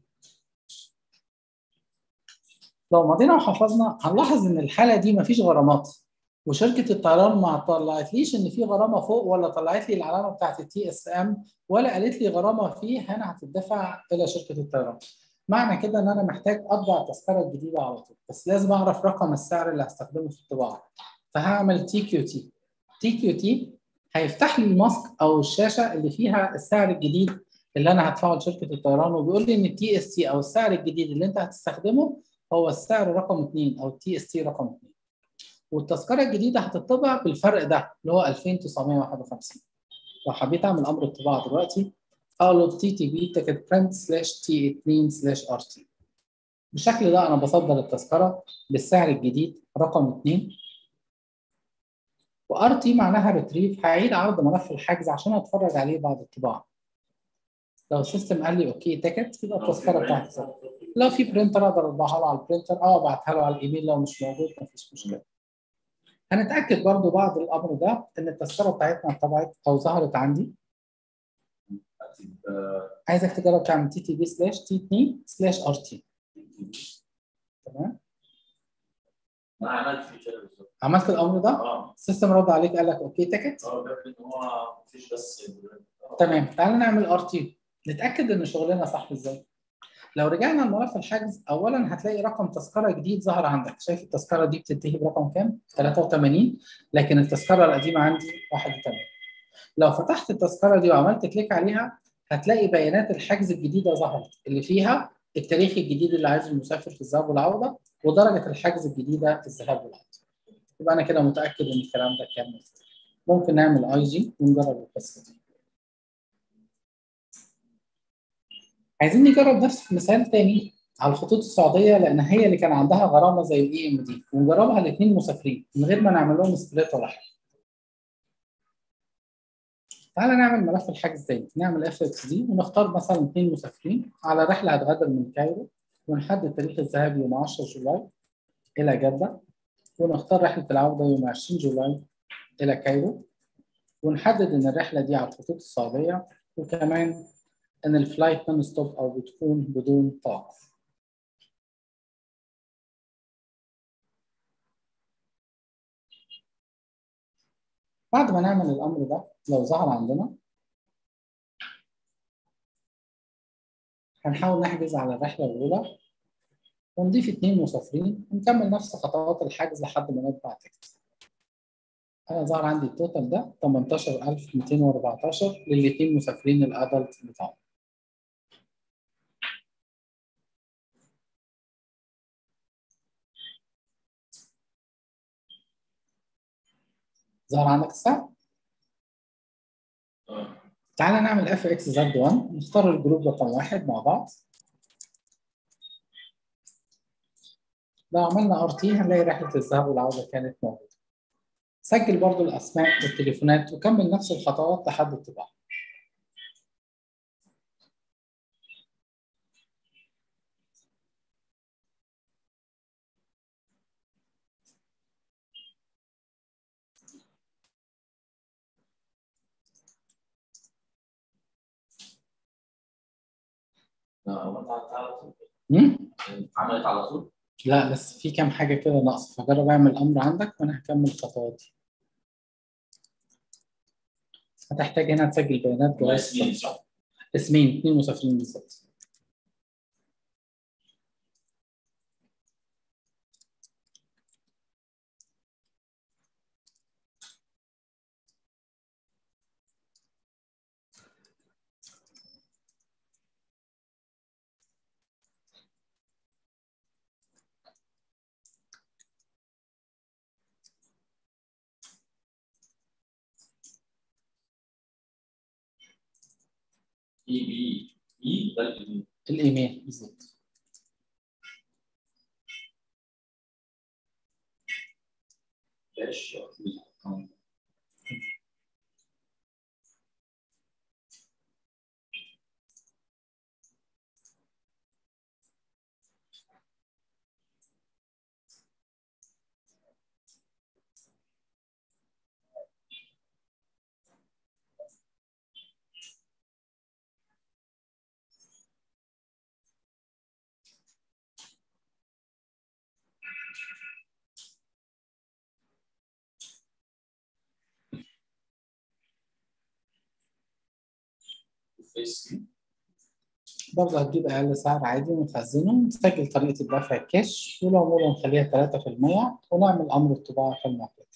لو مضينا وحفظنا هنلاحظ ان الحاله دي مفيش غرامات وشركه الطيران ما طلعتليش ان في غرامه فوق ولا طلعت لي العلامه بتاعت التي اس ام ولا قالت لي غرامه فيه هنا هتدفع الى شركه الطيران معنى كده ان انا محتاج اطبع التذكره الجديده على طول بس لازم اعرف رقم السعر اللي هستخدمه في الطباعه فهعمل تي كيو تي تي كيو تي هيفتح لي الماسك او الشاشه اللي فيها السعر الجديد اللي انا هدفعه لشركه الطيران وبيقول لي ان التي اس تي او السعر الجديد اللي انت هتستخدمه هو السعر رقم 2 او التي اس تي رقم 2 والتذكره الجديده هتطبع بالفرق ده اللي هو 2951 لو حبيت اعمل امر الطباعه دلوقتي اقول تي تي بي تيكت برنت سلاش تي 2 سلاش ار تي بالشكل ده انا بصدر التذكره بالسعر الجديد رقم 2 وار تي معناها ريتريف هعيد عرض ملف الحجز عشان اتفرج عليه بعد الطباعه لو السيستم قال لي اوكي تيكت يبقى التذكره بتاعتي لو في برينتر اقدر اطبعها له على البرينتر او ابعتها له على الايميل لو مش موجود مفيش مشكله هنتاكد برضو بعد الامر ده ان التذكره بتاعتنا طبعت او ظهرت عندي عايزك تجرب تعمل تي تي بي سلاش تي 2 سلاش ار تي تمام انا عملت في كده بالظبط عملت الامر ده اه السيستم رد عليك قال لك اوكي تيكت اه ده ان هو مفيش بس تمام تعال نعمل ار تي نتاكد ان شغلنا صح ازاي لو رجعنا لملف الحجز اولا هتلاقي رقم تذكره جديد ظهر عندك شايف التذكره دي بتنتهي برقم كام 83 لكن التذكره القديمه عندي 81 لو فتحت التذكره دي وعملت كليك عليها هتلاقي بيانات الحجز الجديده ظهرت اللي فيها التاريخ الجديد اللي عايزه المسافر في الذهاب والعوده ودرجه الحجز الجديده في الذهاب والعوده يبقى انا كده متاكد ان الكلام ده كامل ممكن نعمل اي جي ونجرب القصه دي عايزين نجرب نفس المثال تاني على الخطوط السعوديه لان هي اللي كان عندها غرامه زي الاي ام دي ونجربها الاثنين مسافرين من غير ما نعمل لهم سبليت ولا حاجه. تعالى نعمل ملف الحجز تاني نعمل اف اكس دي ونختار مثلا اثنين مسافرين على رحله هتغادر من كايرو ونحدد تاريخ الذهاب يوم 10 جولاي الى جده ونختار رحله العوده يوم 20 جولاي الى كايرو ونحدد ان الرحله دي على الخطوط السعوديه وكمان ان الفلايت نون ستوب او بتكون بدون توقف بعد ما نعمل الامر ده لو ظهر عندنا هنحاول نحجز على الرحله الاولى ونضيف اثنين مسافرين ونكمل نفس خطوات الحجز لحد ما نطبع تكت انا ظهر عندي التوتال ده 18214 للاثنين مسافرين الادلت بتاعهم ظهر عندك السعر اه تعالى نعمل اف اكس زد 1 نختار الجروب رقم واحد مع بعض لو عملنا ار تي هنلاقي رحله الذهاب والعوده كانت موجوده سجل برضو الاسماء والتليفونات وكمل نفس الخطوات لحد الطباعه لا هو انت عملتها على طول مم؟ يعني عملت على طول لا لسه في كام حاجة كده ناقصة فجرب اعمل الأمر عندك وأنا هكمل الخطوات دي هتحتاج هنا تسجل بيانات جواز اسمين السفر. صح؟ اسمين اتنين مسافرين بالظبط اي بي اي ده الايميل الإيميل بالظبط داش فيس برضه هتجيب أقل سعر عادي ونخزنه نسجل طريقة الدفع الكاش والعمولة نخليها 3% ونعمل أمر الطباعة في المعتاد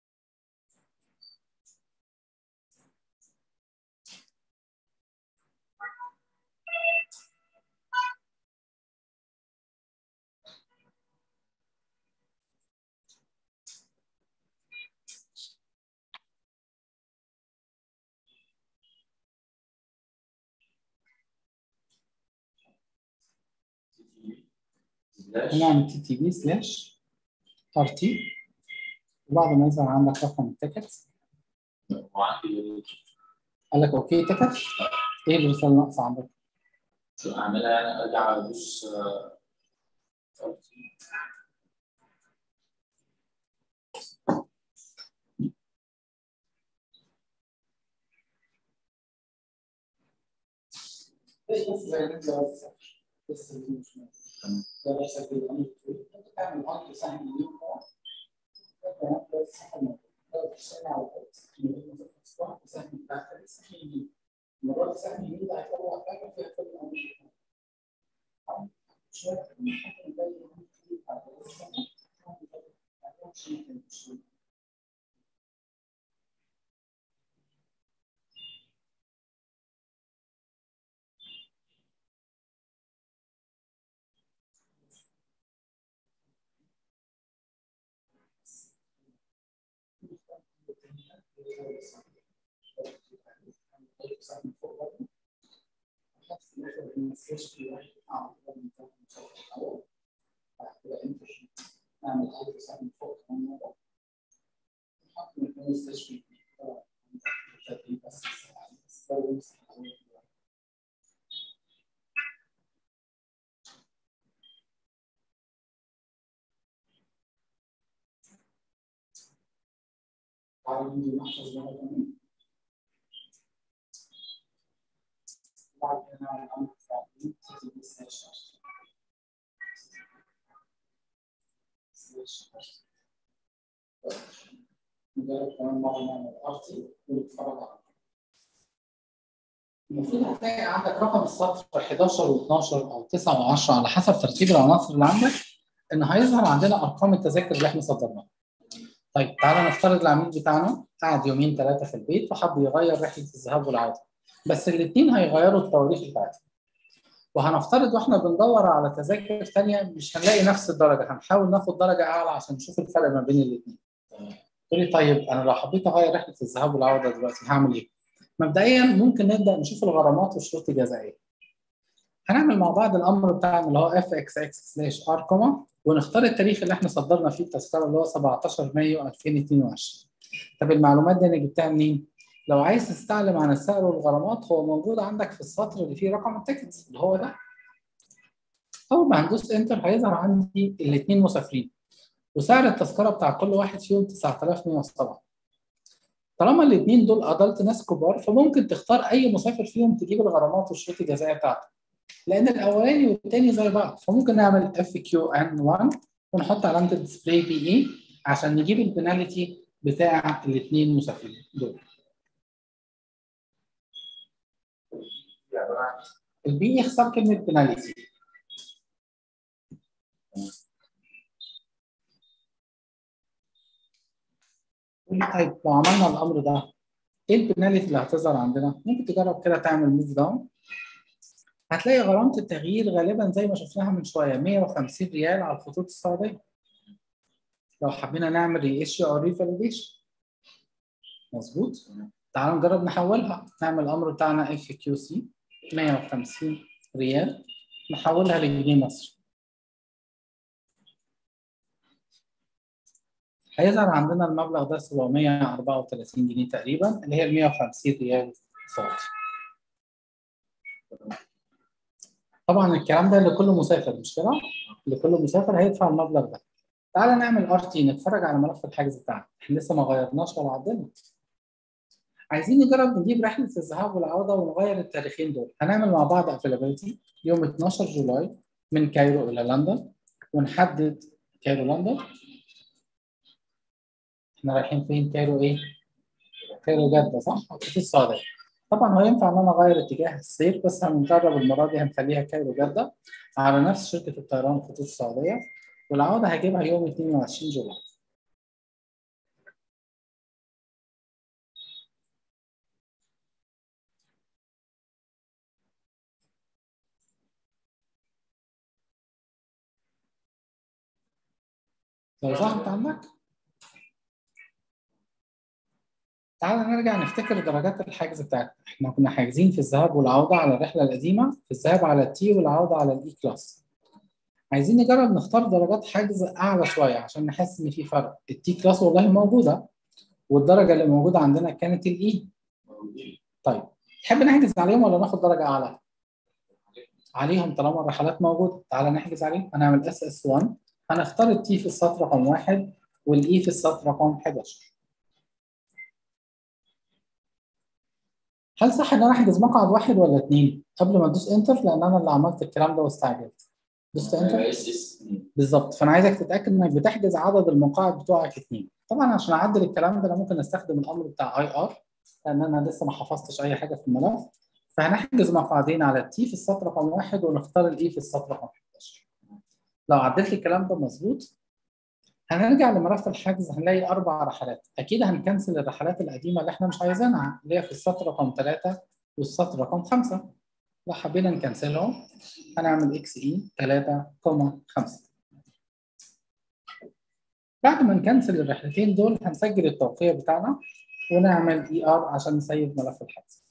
سلاش هنعمل تي تي بي سلاش ار تي وبعد ما يظهر عندك رقم التيكت وعندي قال لك اوكي تيكت ايه اللي الرسالة ناقصة عندك؟ شو اعملها يعني ارجع ادوس آه، بس زي ما انت عايز تسافر. بس دي مش مهم. تمام. ده نفسك بالأمر الطويل. انت تعمل أمر سهل يمين فوق. ده بس سهل موجود. ده بتشتغل على الأرض. من غير ما تاخد صباع وسهم بتاعك سهل يمين. المرة دي سهم يمين ده هيطلع حاجة فيها كل الأمر الطويل. عم- شوية من حاجة زي الأمر الطويل بتاع الرسالة. عم- شيء كده مش مهم. تعالوا نحفظ مرة كمان. بعد كده نعمل أمر تعديل تيجي سلاش سلاش نجرب كمان مرة نعمل أرتي ونتفرج على المفروض هتلاقي عندك رقم السطر 11 و12 أو 9 و10 على حسب ترتيب العناصر اللي عندك إن هيظهر عندنا أرقام التذاكر اللي إحنا صدرناها. طيب تعالى نفترض العميل بتاعنا قعد يومين ثلاثة في البيت وحب يغير رحلة الذهاب والعودة. بس الاثنين هيغيروا التواريخ بتاعتهم. وهنفترض واحنا بندور على تذاكر ثانيه مش هنلاقي نفس الدرجه هنحاول ناخد درجه اعلى عشان نشوف الفرق ما بين الاثنين. تقول لي طيب انا لو حبيت اغير رحله الذهاب والعوده دلوقتي هعمل ايه؟ مبدئيا ممكن نبدا نشوف الغرامات والشروط الجزائيه. هنعمل مع بعض الامر بتاعنا اللي هو اف اكس اكس سلاش ار كوما ونختار التاريخ اللي احنا صدرنا فيه التذكره اللي هو 17 مايو 2022. طب المعلومات دي انا جبتها منين؟ لو عايز تستعلم عن السعر والغرامات هو موجود عندك في السطر اللي فيه رقم التيكت اللي هو ده. اول ما هندوس انتر هيظهر عندي الاثنين مسافرين وسعر التذكره بتاع كل واحد فيهم 9107 طالما الاثنين دول ادلت ناس كبار فممكن تختار اي مسافر فيهم تجيب الغرامات والشروط الجزائيه بتاعته لان الاولاني والثاني زي بعض فممكن نعمل اف كيو ان 1 ونحط علامه الديسبلاي بي اي عشان نجيب البنالتي بتاع الاثنين مسافرين دول البي اي اختصار كلمه بنالتي طيب لو عملنا الامر ده ايه البنالتي اللي هتظهر عندنا؟ ممكن تجرب كده تعمل موف داون هتلاقي غرامة التغيير غالبا زي ما شفناها من شوية 150 ريال على الخطوط السعودية لو حبينا نعمل ري ايشيو او ريفاليديشن مظبوط تعالوا نجرب نحولها نعمل الامر بتاعنا اف كيو سي 150 ريال نحولها لجنيه مصري هيظهر عندنا المبلغ ده 734 جنيه تقريبا اللي هي ال 150 ريال سعودي طبعا الكلام ده لكل مسافر مش كده؟ لكل مسافر هيدفع المبلغ ده تعالى نعمل ار تي نتفرج على ملف الحجز بتاعنا احنا لسه ما غيرناش ولا عدلنا عايزين نجرب نجيب رحله الذهاب والعوده ونغير التاريخين دول هنعمل مع بعض افيلابيلتي يوم 12 جولاي من كايرو الى لندن ونحدد كايرو لندن احنا رايحين فين كايرو ايه؟ كايرو جده صح؟ في السعوديه طبعا هو ينفع ان انا اغير اتجاه السير بس هنجرب المره دي هنخليها كايرو جده على نفس شركه الطيران خطوط السعوديه والعوده هجيبها يوم 22 جولاي لو ظهرت عندك تعال نرجع نفتكر درجات الحجز بتاعتنا احنا كنا حاجزين في الذهاب والعودة على الرحلة القديمة في الذهاب على التي والعودة على الاي كلاس عايزين نجرب نختار درجات حجز اعلى شوية عشان نحس ان في فرق التي كلاس والله موجودة والدرجة اللي موجودة عندنا كانت الاي طيب تحب نحجز عليهم ولا ناخد درجة اعلى عليهم طالما الرحلات موجودة تعال نحجز عليهم هنعمل اس اس 1 هنختار التي في السطر رقم واحد والاي في السطر رقم 11 هل صح ان انا احجز مقعد واحد ولا اثنين قبل ما ادوس انتر لان انا اللي عملت الكلام ده واستعجلت دوست انتر بالظبط فانا عايزك تتاكد انك بتحجز عدد المقاعد بتوعك اثنين طبعا عشان اعدل الكلام ده انا ممكن استخدم الامر بتاع اي ار لان انا لسه ما حفظتش اي حاجه في الملف فهنحجز مقعدين على التي في السطر رقم واحد ونختار الاي في السطر رقم 11 لو عدلت الكلام ده مظبوط هنرجع لملف الحجز هنلاقي اربع رحلات اكيد هنكنسل الرحلات القديمه اللي احنا مش عايزينها اللي هي في السطر رقم ثلاثه والسطر رقم خمسه لو حبينا نكنسلهم هنعمل اكس اي 3.5 بعد ما نكنسل الرحلتين دول هنسجل التوقيع بتاعنا ونعمل اي ار عشان نسيب ملف الحجز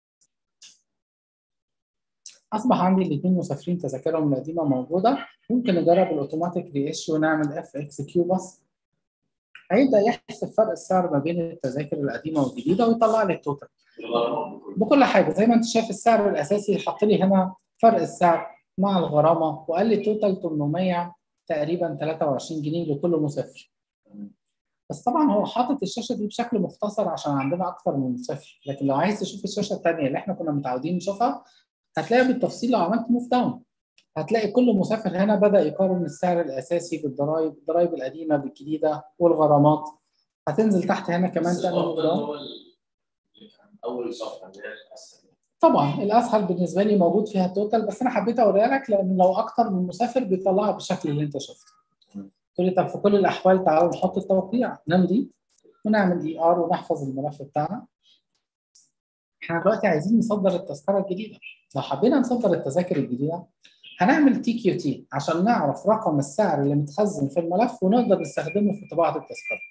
اصبح عندي الاثنين مسافرين تذاكرهم القديمه موجوده ممكن نجرب الاوتوماتيك ري اتش ونعمل اف اكس كيو بس هيبدا يحسب فرق السعر ما بين التذاكر القديمه والجديده ويطلع لي التوتال بكل حاجه زي ما انت شايف السعر الاساسي حط لي هنا فرق السعر مع الغرامه وقال لي توتال 800 تقريبا 23 جنيه لكل مسافر بس طبعا هو حاطط الشاشه دي بشكل مختصر عشان عندنا اكتر من مسافر لكن لو عايز تشوف الشاشه الثانيه اللي احنا كنا متعودين نشوفها هتلاقي بالتفصيل لو عملت موف داون هتلاقي كل مسافر هنا بدا يقارن السعر الاساسي بالضرائب الضرائب القديمه بالجديده والغرامات هتنزل تحت هنا كمان تعمل موف داون اول صفحه اللي هي الاسهل طبعا الاسهل بالنسبه لي موجود فيها التوتال بس انا حبيت اوريها لك لان لو اكتر من مسافر بيطلعها بالشكل اللي انت شفته تقول لي طب في كل الاحوال تعالوا نحط التوقيع نمضي ونعمل اي ار ونحفظ الملف بتاعنا احنا دلوقتي عايزين نصدر التذكره الجديده لو حبينا نصدر التذاكر الجديده هنعمل تي كيو تي عشان نعرف رقم السعر اللي متخزن في الملف ونقدر نستخدمه في طباعه التذكره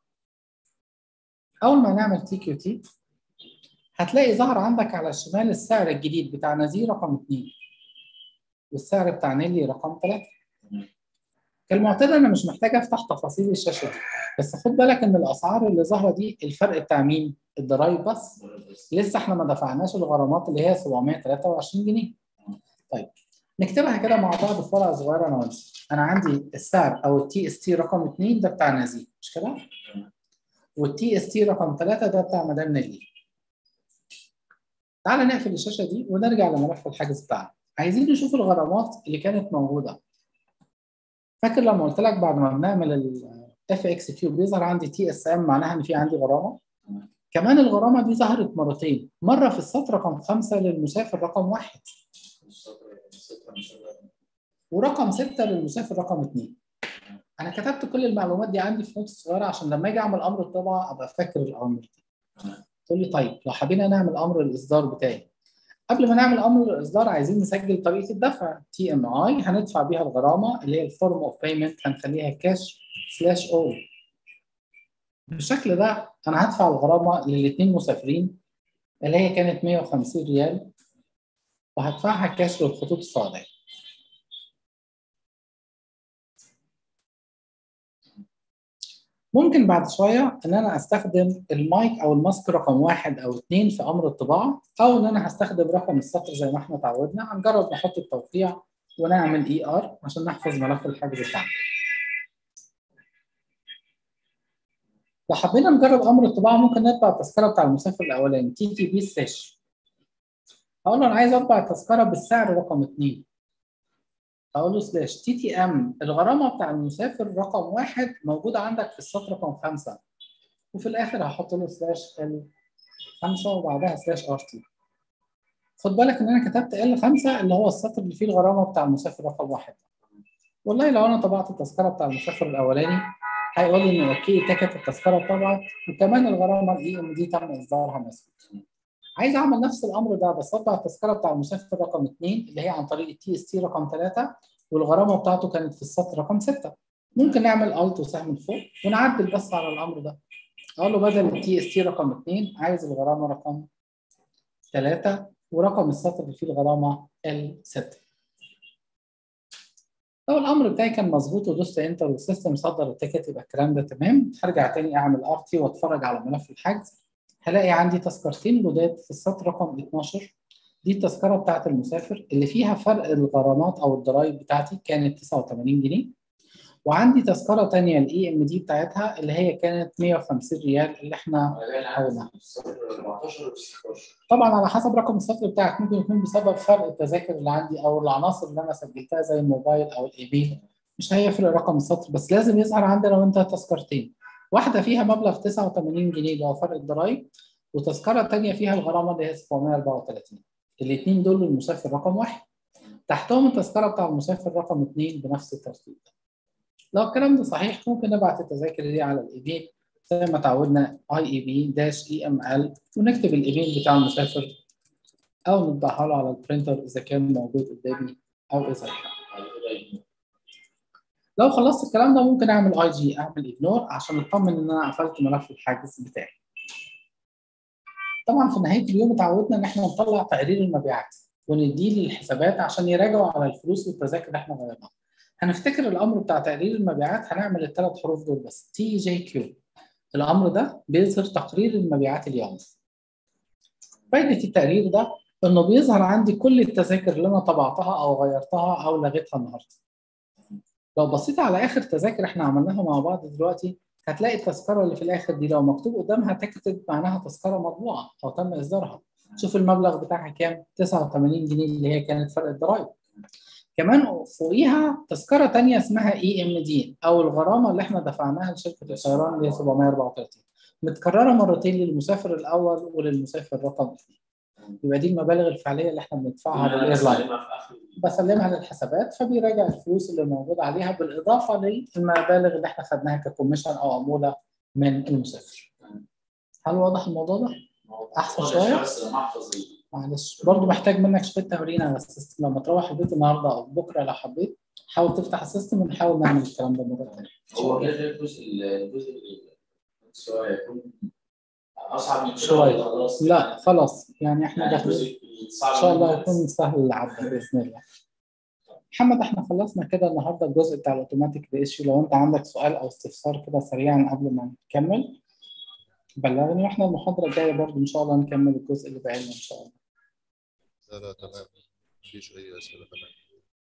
اول ما نعمل تي كيو تي هتلاقي ظهر عندك على الشمال السعر الجديد بتاع نزيه رقم 2 والسعر بتاع نيلي رقم 3 كالمعتاد انا مش محتاج افتح تفاصيل الشاشه دي بس خد بالك ان الاسعار اللي ظاهره دي الفرق بتاع مين؟ الضرايب بس لسه احنا ما دفعناش الغرامات اللي هي 723 جنيه طيب نكتبها كده مع بعض في ورقه صغيره انا وانت انا عندي السعر او التي اس تي رقم 2 ده بتاع نزيه مش كده؟ والتي اس تي رقم 3 ده بتاع مدام نيلي تعالى نقفل الشاشه دي ونرجع لملف الحجز بتاعنا عايزين نشوف الغرامات اللي كانت موجوده فاكر لما قلت لك بعد ما بنعمل الاف اكس كيو بيظهر عندي تي اس ام معناها ان في عندي غرامه كمان الغرامه دي ظهرت مرتين مره في السطر رقم خمسه للمسافر رقم واحد ورقم سته للمسافر رقم اثنين انا كتبت كل المعلومات دي عندي في نوت صغيره عشان لما اجي اعمل امر الطبعه ابقى فاكر الامر دي تقول لي طيب لو حبينا نعمل امر الاصدار بتاعي قبل ما نعمل امر الاصدار عايزين نسجل طريقه الدفع تي ام اي هندفع بيها الغرامه اللي هي الفورم اوف بيمنت هنخليها كاش سلاش او بالشكل ده انا هدفع الغرامه للاثنين مسافرين اللي هي كانت 150 ريال وهدفعها كاش للخطوط السعوديه ممكن بعد شويه ان انا استخدم المايك او الماسك رقم واحد او اثنين في امر الطباعه او ان انا هستخدم رقم السطر زي ما احنا اتعودنا هنجرب نحط التوقيع ونعمل اي ار عشان نحفظ ملف الحجز بتاعنا. لو حبينا نجرب امر الطباعه ممكن نطبع التذكره بتاع المسافر الاولاني تي تي بي سلاش هقول له انا عايز اطبع التذكره بالسعر رقم اثنين هقول له سلاش تي تي ام الغرامه بتاع المسافر رقم واحد موجوده عندك في السطر رقم خمسه وفي الاخر هحط له سلاش ال 5 وبعدها سلاش ار تي خد بالك ان انا كتبت ال 5 اللي هو السطر اللي فيه الغرامه بتاع المسافر رقم واحد والله لو انا طبعت التذكره بتاع المسافر الاولاني هيقول لي ان اوكي تكت التذكره اتطبعت وكمان الغرامه الاي ام دي تم اصدارها مسؤول عايز اعمل نفس الامر ده بس اطبع التذكره بتاع المسافر رقم 2 اللي هي عن طريق التي اس تي رقم 3 والغرامه بتاعته كانت في السطر رقم 6 ممكن نعمل الت وسهم فوق ونعدل بس على الامر ده اقول له بدل التي اس تي رقم 2 عايز الغرامه رقم 3 ورقم السطر اللي فيه الغرامه ال 6 لو الامر بتاعي كان مظبوط ودوست انتر والسيستم صدر التيكت يبقى الكلام ده تمام هرجع تاني اعمل ار تي واتفرج على ملف الحجز هلاقي عندي تذكرتين جداد في السطر رقم 12 دي التذكره بتاعت المسافر اللي فيها فرق الغرامات او الضرايب بتاعتي كانت 89 جنيه وعندي تذكره ثانيه الاي ام دي بتاعتها اللي هي كانت 150 ريال اللي احنا حولناها طبعا على حسب رقم السطر بتاعك ممكن يكون بسبب فرق التذاكر اللي عندي او العناصر اللي انا سجلتها زي الموبايل او الايميل مش هيفرق رقم السطر بس لازم يظهر عندي لو انت تذكرتين واحده فيها مبلغ 89 جنيه اللي هو فرق الضرايب وتذكره ثانيه فيها الغرامه اللي هي 734 الاثنين دول للمسافر رقم واحد تحتهم التذكره بتاع المسافر رقم اثنين بنفس الترتيب لو الكلام ده صحيح ممكن نبعت التذاكر دي على الايميل زي ما تعودنا اي اي بي داش اي ام ال ونكتب الايميل بتاع المسافر او نطبعها له على البرينتر اذا كان موجود قدامي او اذا لو خلصت الكلام ده ممكن اعمل اي جي اعمل اجنور عشان اطمن ان انا قفلت ملف الحاجز بتاعي طبعا في نهايه اليوم اتعودنا ان احنا نطلع تقرير المبيعات ونديه للحسابات عشان يراجعوا على الفلوس والتذاكر اللي احنا غيرناها هنفتكر الامر بتاع تقرير المبيعات هنعمل الثلاث حروف دول بس تي جي كيو الامر ده بيظهر تقرير المبيعات اليومي فايده التقرير ده انه بيظهر عندي كل التذاكر اللي انا طبعتها او غيرتها او لغيتها النهارده لو بصيت على اخر تذاكر احنا عملناها مع بعض دلوقتي هتلاقي التذكره اللي في الاخر دي لو مكتوب قدامها تكتب معناها تذكره مطبوعه او تم اصدارها شوف المبلغ بتاعها كام 89 جنيه اللي هي كانت فرق الضرايب كمان فوقيها تذكره ثانيه اسمها اي ام دي او الغرامه اللي احنا دفعناها لشركه الطيران اللي هي 734 متكرره مرتين للمسافر الاول وللمسافر رقم اثنين يبقى دي المبالغ الفعليه اللي احنا بندفعها للايرلاين بسلمها للحسابات فبيراجع الفلوس اللي موجود عليها بالاضافه للمبالغ اللي احنا خدناها ككوميشن او عموله من المسافر. هل واضح الموضوع ده؟ احسن شويه؟ معلش برضه محتاج منك شويه تمرين على السيستم لما تروح البيت النهارده او بكره لو حبيت حاول تفتح السيستم ونحاول نعمل الكلام ده مره ثانيه. هو كده الجزء الجزء شويه يكون اصعب من شويه لا خلاص يعني احنا يعني داخلين الجزء ان الصعب شاء الله منه يكون سهل العبد باذن الله. محمد احنا خلصنا كده النهارده الجزء بتاع الاوتوماتيك ريشيو لو انت عندك سؤال او استفسار كده سريعا قبل ما نكمل بلغني واحنا المحاضره الجايه برضو ان شاء الله نكمل الجزء اللي باقي لنا ان شاء الله. لا لا تمام مفيش أي أسئلة تمام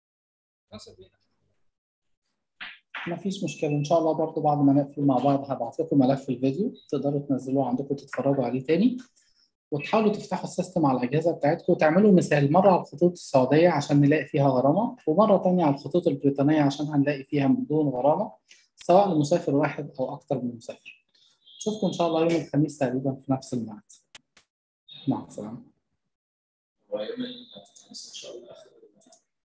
ما فيش مشكله ان شاء الله برضو بعد ما نقفل مع بعض هبعت لكم ملف الفيديو تقدروا تنزلوه عندكم تتفرجوا عليه تاني وتحاولوا تفتحوا السيستم على الأجهزة بتاعتكم وتعملوا مثال مرة على الخطوط السعودية عشان نلاقي فيها غرامة ومرة تانية على الخطوط البريطانية عشان هنلاقي فيها من دون غرامة سواء لمسافر واحد أو أكتر من مسافر. نشوفكم إن شاء الله يوم الخميس تقريبا في نفس الميعاد. مع السلامة. هو يوم الخميس ان شاء الله اخر